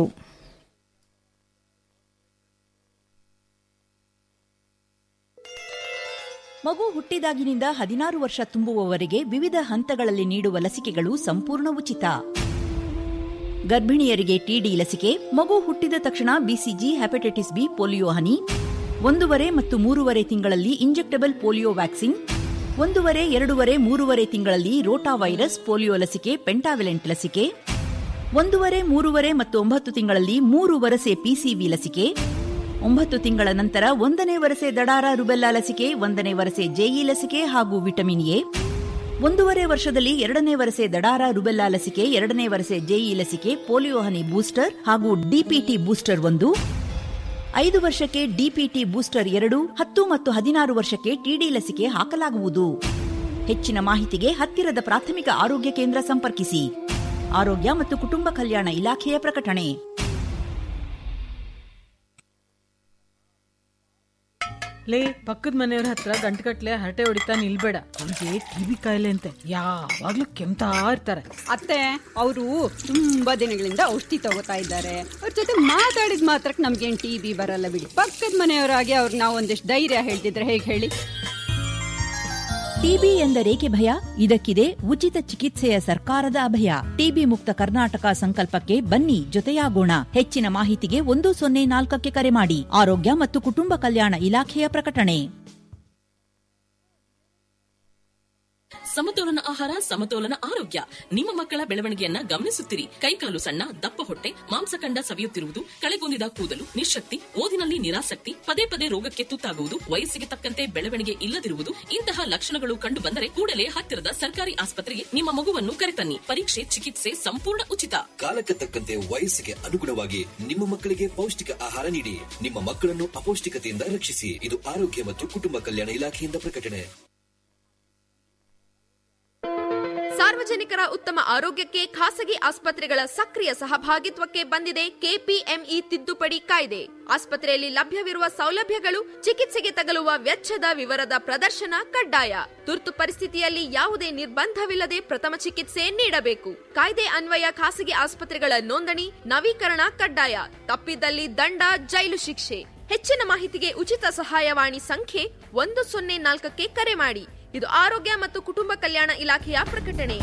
S1: ಮಗು ಹುಟ್ಟಿದಾಗಿನಿಂದ ಹದಿನಾರು ವರ್ಷ ತುಂಬುವವರೆಗೆ ವಿವಿಧ ಹಂತಗಳಲ್ಲಿ ನೀಡುವ ಲಸಿಕೆಗಳು ಸಂಪೂರ್ಣ ಉಚಿತ ಗರ್ಭಿಣಿಯರಿಗೆ ಟಿಡಿ ಲಸಿಕೆ ಮಗು ಹುಟ್ಟಿದ ತಕ್ಷಣ ಬಿಸಿಜಿ ಹೆಪಟೈಟಿಸ್ ಬಿ ಪೋಲಿಯೋ ಹನಿ ಒಂದೂವರೆ ಮತ್ತು ಮೂರುವರೆ ತಿಂಗಳಲ್ಲಿ ಇಂಜೆಕ್ಟಬಲ್ ಪೋಲಿಯೋ ವ್ಯಾಕ್ಸಿನ್ ಒಂದೂವರೆ ಎರಡೂವರೆ ಮೂರುವರೆ ತಿಂಗಳಲ್ಲಿ ರೋಟಾ ವೈರಸ್ ಪೋಲಿಯೋ ಲಸಿಕೆ ಪೆಂಟಾವಿಲೆಂಟ್ ಲಸಿಕೆ ಒಂದೂವರೆ ಮೂರುವರೆ ಮತ್ತು ಒಂಬತ್ತು ತಿಂಗಳಲ್ಲಿ ಮೂರು ವರಸೆ ಪಿಸಿವಿ ಲಸಿಕೆ ಒಂಬತ್ತು ತಿಂಗಳ ನಂತರ ಒಂದನೇ ವರಸೆ ದಡಾರ ರುಬೆಲ್ಲಾ ಲಸಿಕೆ ಒಂದನೇ ವರಸೆ ಜೆಇ ಲಸಿಕೆ ಹಾಗೂ ವಿಟಮಿನ್ ಎ ಒಂದೂವರೆ ವರ್ಷದಲ್ಲಿ ಎರಡನೇ ವರಸೆ ದಡಾರ ರುಬೆಲ್ಲಾ ಲಸಿಕೆ ಎರಡನೇ ವರಸೆ ಜೆಇ ಲಸಿಕೆ ಪೋಲಿಯೋ ಹನಿ ಬೂಸ್ಟರ್ ಹಾಗೂ ಡಿಪಿಟಿ ಬೂಸ್ಟರ್ ಒಂದು ಐದು ವರ್ಷಕ್ಕೆ ಡಿಪಿಟಿ ಬೂಸ್ಟರ್ ಎರಡು ಹತ್ತು ಮತ್ತು ಹದಿನಾರು ವರ್ಷಕ್ಕೆ ಟಿಡಿ ಲಸಿಕೆ ಹಾಕಲಾಗುವುದು ಹೆಚ್ಚಿನ ಮಾಹಿತಿಗೆ ಹತ್ತಿರದ ಪ್ರಾಥಮಿಕ ಆರೋಗ್ಯ ಕೇಂದ್ರ ಸಂಪರ್ಕಿಸಿ ಆರೋಗ್ಯ ಮತ್ತು ಕುಟುಂಬ ಕಲ್ಯಾಣ ಇಲಾಖೆಯ ಪ್ರಕಟಣೆ
S12: ಲೇ ಪಕ್ಕದ ಮನೆಯವ್ರ ಹತ್ರ ಗಂಟುಗಟ್ಲೆ ಹರಟೆ ಹೊಡಿತಾ ನಿಲ್ಬೇಡ ಅವ್ರಿಗೆ ಕಿವಿ ಕಾಯಿಲೆ ಅಂತೆ ಯಾವಾಗ್ಲೂ ಕೆಮ್ತಾ ಇರ್ತಾರೆ
S13: ಅತ್ತೆ ಅವರು ತುಂಬಾ ದಿನಗಳಿಂದ ಔಷಧಿ ತಗೋತಾ ಇದ್ದಾರೆ ಅವ್ರ ಜೊತೆ ಮಾತಾಡಿದ ಮಾತ್ರಕ್ಕೆ ನಮ್ಗೇನ್ ಟಿ ಬಿ ಬರಲ್ಲ ಬಿಡಿ ಪಕ್ಕದ ಮನೆಯವರಾಗಿ ಅವ್ರಿಗೆ ನಾವು ಒಂದಿಷ್ಟು ಧೈರ್ಯ ಹೇಳ್ತಿದ್ರೆ ಹೇಗೆ ಹೇಳಿ
S1: ಟಿಬಿ ಎಂದರೇಕೆ ಭಯ ಇದಕ್ಕಿದೆ ಉಚಿತ ಚಿಕಿತ್ಸೆಯ ಸರ್ಕಾರದ ಅಭಯ ಟಿಬಿ ಮುಕ್ತ ಕರ್ನಾಟಕ ಸಂಕಲ್ಪಕ್ಕೆ ಬನ್ನಿ ಜೊತೆಯಾಗೋಣ ಹೆಚ್ಚಿನ ಮಾಹಿತಿಗೆ ಒಂದು ಸೊನ್ನೆ ನಾಲ್ಕಕ್ಕೆ ಕರೆ ಮಾಡಿ ಆರೋಗ್ಯ ಮತ್ತು ಕುಟುಂಬ ಕಲ್ಯಾಣ ಇಲಾಖೆಯ ಪ್ರಕಟಣೆ
S14: ಸಮತೋಲನ ಆಹಾರ ಸಮತೋಲನ ಆರೋಗ್ಯ ನಿಮ್ಮ ಮಕ್ಕಳ ಬೆಳವಣಿಗೆಯನ್ನ ಗಮನಿಸುತ್ತಿರಿ ಕೈಕಾಲು ಸಣ್ಣ ದಪ್ಪ ಹೊಟ್ಟೆ ಮಾಂಸಖಂಡ ಸವಿಯುತ್ತಿರುವುದು ಕಳೆಗೊಂದಿದ ಕೂದಲು ನಿಶಕ್ತಿ ಓದಿನಲ್ಲಿ ನಿರಾಸಕ್ತಿ ಪದೇ ಪದೇ ರೋಗಕ್ಕೆ ತುತ್ತಾಗುವುದು ವಯಸ್ಸಿಗೆ ತಕ್ಕಂತೆ ಬೆಳವಣಿಗೆ ಇಲ್ಲದಿರುವುದು ಇಂತಹ ಲಕ್ಷಣಗಳು ಕಂಡು ಬಂದರೆ ಕೂಡಲೇ ಹತ್ತಿರದ ಸರ್ಕಾರಿ ಆಸ್ಪತ್ರೆಗೆ ನಿಮ್ಮ ಮಗುವನ್ನು ಕರೆತನ್ನಿ ಪರೀಕ್ಷೆ ಚಿಕಿತ್ಸೆ ಸಂಪೂರ್ಣ ಉಚಿತ
S3: ಕಾಲಕ್ಕೆ ತಕ್ಕಂತೆ ವಯಸ್ಸಿಗೆ ಅನುಗುಣವಾಗಿ ನಿಮ್ಮ ಮಕ್ಕಳಿಗೆ ಪೌಷ್ಟಿಕ ಆಹಾರ ನೀಡಿ ನಿಮ್ಮ ಮಕ್ಕಳನ್ನು ಅಪೌಷ್ಟಿಕತೆಯಿಂದ ರಕ್ಷಿಸಿ ಇದು ಆರೋಗ್ಯ ಮತ್ತು ಕುಟುಂಬ ಕಲ್ಯಾಣ ಇಲಾಖೆಯಿಂದ ಪ್ರಕಟಣೆ
S15: ಸಾರ್ವಜನಿಕರ ಉತ್ತಮ ಆರೋಗ್ಯಕ್ಕೆ ಖಾಸಗಿ ಆಸ್ಪತ್ರೆಗಳ ಸಕ್ರಿಯ ಸಹಭಾಗಿತ್ವಕ್ಕೆ ಬಂದಿದೆ ಕೆಪಿಎಂಇ ತಿದ್ದುಪಡಿ ಕಾಯ್ದೆ ಆಸ್ಪತ್ರೆಯಲ್ಲಿ ಲಭ್ಯವಿರುವ ಸೌಲಭ್ಯಗಳು ಚಿಕಿತ್ಸೆಗೆ ತಗಲುವ ವೆಚ್ಚದ ವಿವರದ ಪ್ರದರ್ಶನ ಕಡ್ಡಾಯ ತುರ್ತು ಪರಿಸ್ಥಿತಿಯಲ್ಲಿ ಯಾವುದೇ ನಿರ್ಬಂಧವಿಲ್ಲದೆ ಪ್ರಥಮ ಚಿಕಿತ್ಸೆ ನೀಡಬೇಕು ಕಾಯ್ದೆ ಅನ್ವಯ ಖಾಸಗಿ ಆಸ್ಪತ್ರೆಗಳ ನೋಂದಣಿ ನವೀಕರಣ ಕಡ್ಡಾಯ ತಪ್ಪಿದಲ್ಲಿ ದಂಡ ಜೈಲು ಶಿಕ್ಷೆ ಹೆಚ್ಚಿನ ಮಾಹಿತಿಗೆ ಉಚಿತ ಸಹಾಯವಾಣಿ ಸಂಖ್ಯೆ ಒಂದು ಸೊನ್ನೆ ನಾಲ್ಕಕ್ಕೆ ಕರೆ ಮಾಡಿ ಇದು ಆರೋಗ್ಯ ಮತ್ತು ಕುಟುಂಬ ಕಲ್ಯಾಣ ಇಲಾಖೆಯ ಪ್ರಕಟಣೆ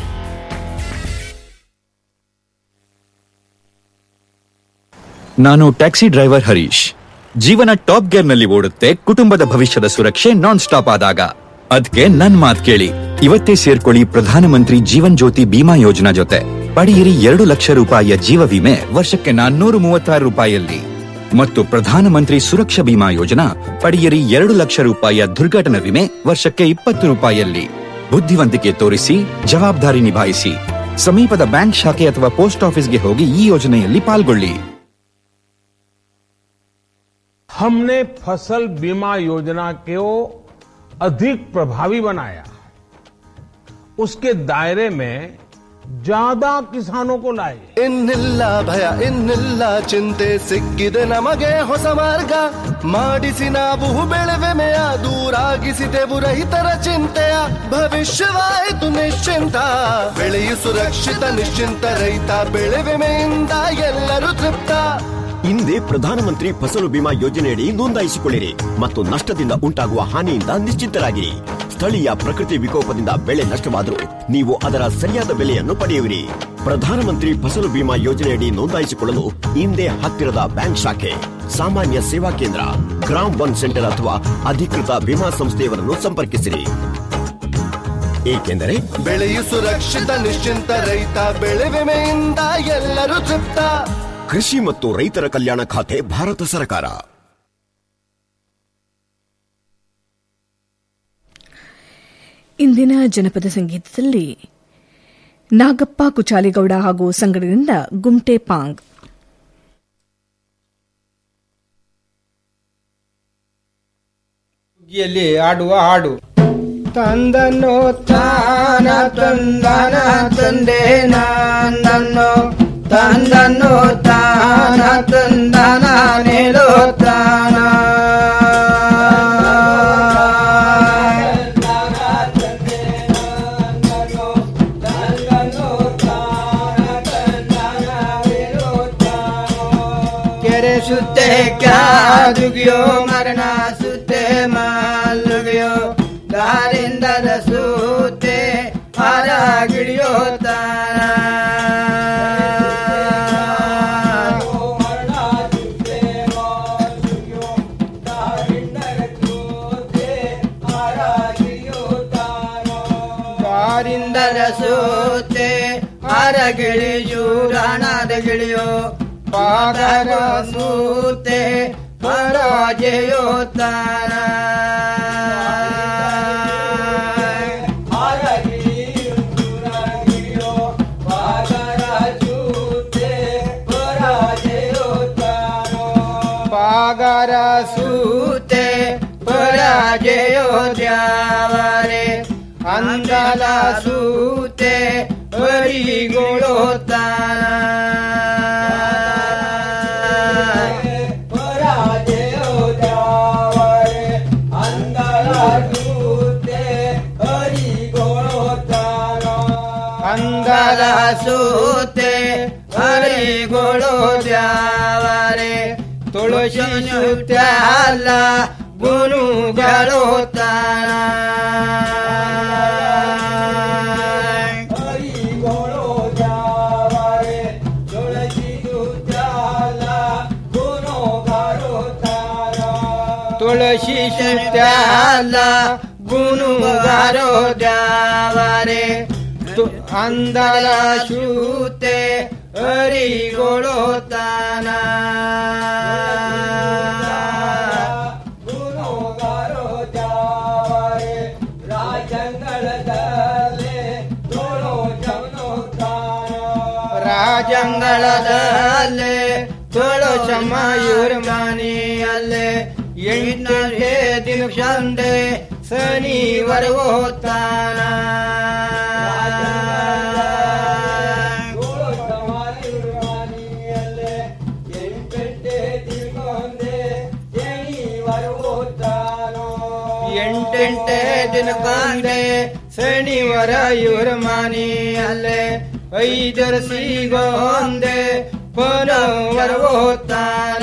S16: ನಾನು ಟ್ಯಾಕ್ಸಿ ಡ್ರೈವರ್ ಹರೀಶ್ ಜೀವನ ಟಾಪ್ ಗೇರ್ ನಲ್ಲಿ ಓಡುತ್ತೆ ಕುಟುಂಬದ ಭವಿಷ್ಯದ ಸುರಕ್ಷೆ ನಾನ್ ಸ್ಟಾಪ್ ಆದಾಗ ಅದಕ್ಕೆ ನನ್ ಮಾತ್ ಕೇಳಿ ಇವತ್ತೇ ಸೇರ್ಕೊಳ್ಳಿ ಪ್ರಧಾನಮಂತ್ರಿ ಜೀವನ್ ಜ್ಯೋತಿ ಬಿಮಾ ಯೋಜನಾ ಜೊತೆ ಪಡೆಯಿರಿ ಎರಡು ಲಕ್ಷ ರೂಪಾಯಿಯ ಜೀವ ವಿಮೆ ವರ್ಷಕ್ಕೆ ನಾನ್ನೂರು ಮೂವತ್ತಾರು ರೂಪಾಯಿಯಲ್ಲಿ ಮತ್ತು ಪ್ರಧಾನಮಂತ್ರಿ ಸುರಕ್ಷಾ ಬಿಮಾ ಯೋಜನಾ ಪಡೆಯಿರಿ ಎರಡು ಲಕ್ಷ ರೂಪಾಯಿಯ ದುರ್ಘಟನಾ ವಿಮೆ ವರ್ಷಕ್ಕೆ ಇಪ್ಪತ್ತು ರೂಪಾಯಿಯಲ್ಲಿ ಬುದ್ಧಿವಂತಿಕೆ ತೋರಿಸಿ ಜವಾಬ್ದಾರಿ ನಿಭಾಯಿಸಿ ಸಮೀಪದ ಬ್ಯಾಂಕ್ ಶಾಖೆ ಅಥವಾ ಪೋಸ್ಟ್ ಆಫೀಸ್ಗೆ ಹೋಗಿ ಈ ಯೋಜನೆಯಲ್ಲಿ ಪಾಲ್ಗೊಳ್ಳಿ
S17: हमने फसल बीमा योजना को अधिक प्रभावी बनाया उसके दायरे में ज्यादा किसानों को लाए
S18: ಇನ್ನಿಲ್ಲ ಭಯ ಇನ್ನಿಲ್ಲ ಚಿಂತೆ ಸಿಕ್ಕಿದೆ ನಮಗೆ ಹೊಸ ಮಾರ್ಗ ಮಾಡಿಸಿ ನಾವು ಬೆಳೆವೆಮೆಯ ದೂರಾಗಿಸಿದೆವು ರೈತರ ಚಿಂತೆಯ ಭವಿಷ್ಯವಾಯಿತು ನಿಶ್ಚಿಂತ ಬೆಳೆಯು ಸುರಕ್ಷಿತ ನಿಶ್ಚಿಂತ ರೈತ ಬೆಳೆ ವಿಮೆಯಿಂದ ಎಲ್ಲರೂ ತೃಪ್ತ
S19: ಹಿಂದೆ ಪ್ರಧಾನಮಂತ್ರಿ ಫಸಲು ಬಿಮಾ ಯೋಜನೆಯಡಿ ನೋಂದಾಯಿಸಿಕೊಳ್ಳಿರಿ ಮತ್ತು ನಷ್ಟದಿಂದ ಉಂಟಾಗುವ ಹಾನಿಯಿಂದ ನಿಶ್ಚಿಂತರಾಗಿರಿ ಸ್ಥಳೀಯ ಪ್ರಕೃತಿ ವಿಕೋಪದಿಂದ ಬೆಳೆ ನಷ್ಟವಾದರೂ ನೀವು ಅದರ ಸರಿಯಾದ ಬೆಲೆಯನ್ನು ಪಡೆಯುವಿರಿ ಪ್ರಧಾನಮಂತ್ರಿ ಫಸಲು ಬಿಮಾ ಯೋಜನೆಯಡಿ ನೋಂದಾಯಿಸಿಕೊಳ್ಳಲು ಹಿಂದೆ ಹತ್ತಿರದ ಬ್ಯಾಂಕ್ ಶಾಖೆ ಸಾಮಾನ್ಯ ಸೇವಾ ಕೇಂದ್ರ ಗ್ರಾಮ್ ಒನ್ ಸೆಂಟರ್ ಅಥವಾ ಅಧಿಕೃತ ವಿಮಾ ಸಂಸ್ಥೆಯವರನ್ನು ಸಂಪರ್ಕಿಸಿರಿ ಏಕೆಂದರೆ
S18: ಬೆಳೆಯು ಸುರಕ್ಷಿತ ನಿಶ್ಚಿಂತ ರೈತ ಬೆಳೆ ವಿಮೆಯಿಂದ ಎಲ್ಲರೂ ತೃಪ್ತ
S19: ಕೃಷಿ ಮತ್ತು ರೈತರ ಕಲ್ಯಾಣ ಖಾತೆ ಭಾರತ ಸರ್ಕಾರ
S11: ಇಂದಿನ ಜನಪದ ಸಂಗೀತದಲ್ಲಿ ನಾಗಪ್ಪ ಕುಚಾಲಿಗೌಡ ಹಾಗೂ ಸಂಗಡದಿಂದ ಗುಮ್ಟೆ ಪಾಂಗ್
S20: ಯಲ್ಲಿ ಆಡುವ ಹಾಡು ತಂದನ್ನು ತಾನ ತಂದನ ತಂದೆ ನಂದನ್ನು ತಂದನ್ನು ತಾನ ತಂದನ ನೇಲೋ ತಾನ ಕೆರೆ ಸುತ್ತೆ ಕ್ಯಾದುಗಿಯೋ ಮರಣ ಸುತ್ತೆ ಮಾಲುಗಿಯೋ ದಾರಿಂದದ ಸೂತೆ ಹಾರ ಗಿಡಿಯೋ ತಾನ ಆರಿಂದಲ ಸೂತೆ ಅರಗಿಳಿಯು ರಾಣದ ಗಿಳಿಯೋ ಪಾದರ ಸೂತೆ ಪರಾಜಯೋತ್ತಾನ ಪಾಗರ ಸೂತೆ ಪರಾಜಯೋ ದ್ಯಾವರೆ ಅಂದಲ ಸೂತೆ ಪರಿಗೊಳ್ಳುತ್ತಾನ ಅಂದಲ ಸೂತೆ ಹರಿಗೊಳು ದ್ಯಾವರೆ ತುಳಸಿ ಸುತ್ತಾಲ ಗುನುಗಳು ತಾನ ತುಳಸಿ ಸುತ್ತಾಲ ಗುನುಗಾರೋ ದ್ಯಾವರೆ ತು- ಅಂದಲ ಶೂತೆ ಹರಿಗೊಳು ತಾನ ರಾಜಂಗಳದಲ್ಲೇ ತುಳು ಮಯೂರ್ ಮನೆಯಲ್ಲೇ ಎಂಟನೇ ದಿನ ಸಂಡೆ ಶನಿವಾರ ಹೋಗ್ತಾನ ಎಂಟೆಂಟೆ ದಿನಕ್ಕೊಂದೆ ಶನಿವಾರ ಇವ್ರ ಮನೆಯಲ್ಲೇ ಐದರ ಸಿಗೋಂದೆ ಪುನವರ ಹೋಗ್ತಾನ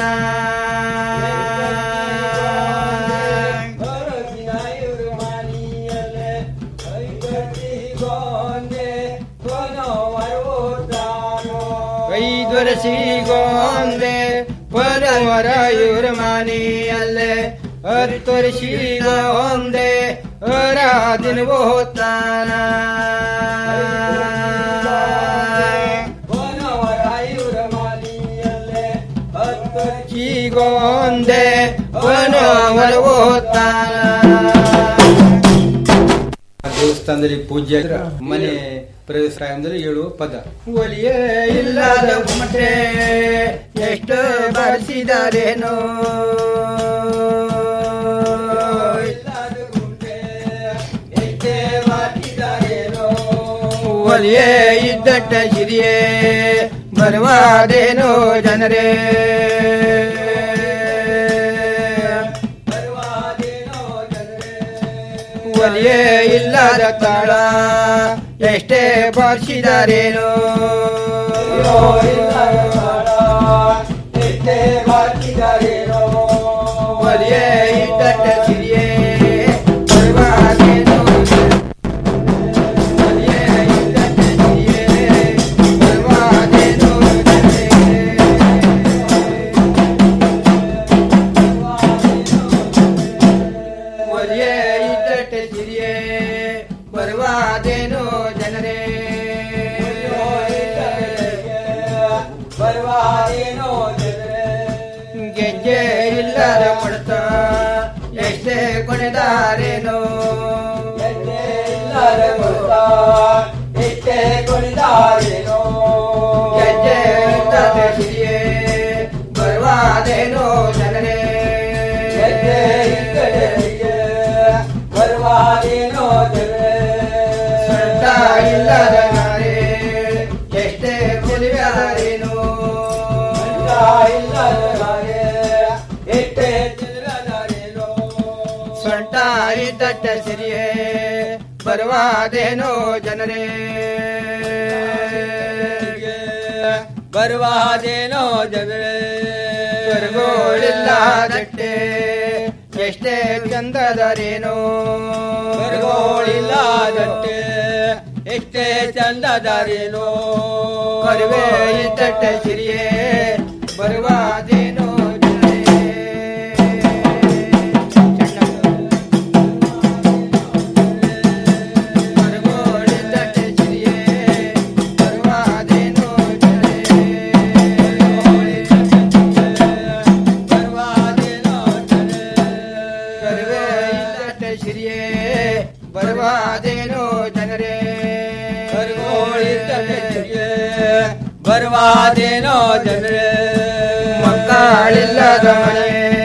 S20: ಐದರ ಸಿಗೋಂದೆ ಪುನವರ ಇವ್ರ ಮನೆಯಲ್ಲೇ ಹತ್ತರ ಸಿಗೋಂದೆ ರಾದಿನ ಹೋಗ್ತಾನ ಚೀಗೊಂದೆ ಪುನವರ ಹೋಗ್ತಾನ
S21: ದೇವಸ್ಥಾನದಲ್ಲಿ ಪೂಜೆ ಆದ್ರ ಮನೆ ಪ್ರವೇಶ ಟೈಮ್ದಲ್ಲಿ ಹೇಳುವ ಪದ
S20: ಒಲಿಯೇ ಇಲ್ಲದ ಗುಮಟೆ ಎಷ್ಟು ಬಾರಿಸಿದರೇನೋ ಒಲಿಯೇ ಇದ್ದಟ್ಟ ಸಿರಿಯೇ ಬರುವಾದೇನೋ ಜನರೇ ಒಲಿಯೇ ಇಲ್ಲದ ತಾಳ ಎಷ್ಟೇ ಬಾರಿಸಿದರೇನೋ ಒಲಿಯೇ ಇದ್ದಟ್ಟ ಸಿರಿಯೇ ಬರುವಾದೇನೋ ಒಲಿಯೇ ಇದ್ದಟ್ಟ ಸಿರಿಯೇ ಬರುವಾದೇನೋ ಒಲಿಯೇ ಇದ್ದಟ್ಟ ಸಿರಿಯೇ ಬರುವಾದೇನೋ ಜನರೇ ಬರುವಾದೇನೋ ಗೆಜ್ಜೆ ಇಲ್ಲದ ಕೊಡ್ತ ಎಷ್ಟೇ ಕೊನೆದಾರೇನೋ ಇಲ್ಲದ ಕೊಡ್ತ ಎಷ್ಟೇ ಕೊನೆದಾರೇನೋ ಗೆಜ್ಜೆ ಇಲ್ಲದ ಸಿರಿಯೇ ಬರುವಾದೇನೋ ಜನರೇ ಗೆಜ್ಜೆ ಇಲ್ಲದ ಸಿರಿಯೇ ಬರುವಾದೇನೋ ಜನರೇ ಸೊಂಟ ಇಲ್ಲದ ನಾರೇ ಎಷ್ಟೇ ಕೊಲಿವಾರೇನೋ ಇಲ್ಲದ ನಾರೇ ಎಷ್ಟೇ ಸೊಂಟ ಇದ್ದಟ್ಟ ಸಿರಿಯೇ ಬರುವಾದೇನೋ ಜನರೇ ಬರುವಾದೇನೋ ಜನರೇ ಸ್ವರ್ಗೋಳಿಲ್ಲದಟ್ಟೆ ಎಷ್ಟೇ ಚಂದದರೇನೋ ಸ್ವರ್ಗೋಳಿಲ್ಲದಟ್ಟೆ ಎಷ್ಟೇ ಚಂದದರೇನೋ ಕರುವೆ ಇದ್ದಟ್ಟೆ ಸಿರಿಯೇ ಬರುವಾದೇನೋ ಇದ್ದಟ್ಟೆ ಸಿರಿಯೇ ಬರುವಾದೇನೋ ಜನರೇ ಕರುಗೋಳಿದ್ದಟ್ಟೆ ಸಿರಿಯೇ ಬರುವಾದೇನೋ ಜನರೇ ಮಕ್ಕಳಿಲ್ಲದ ಮನೆ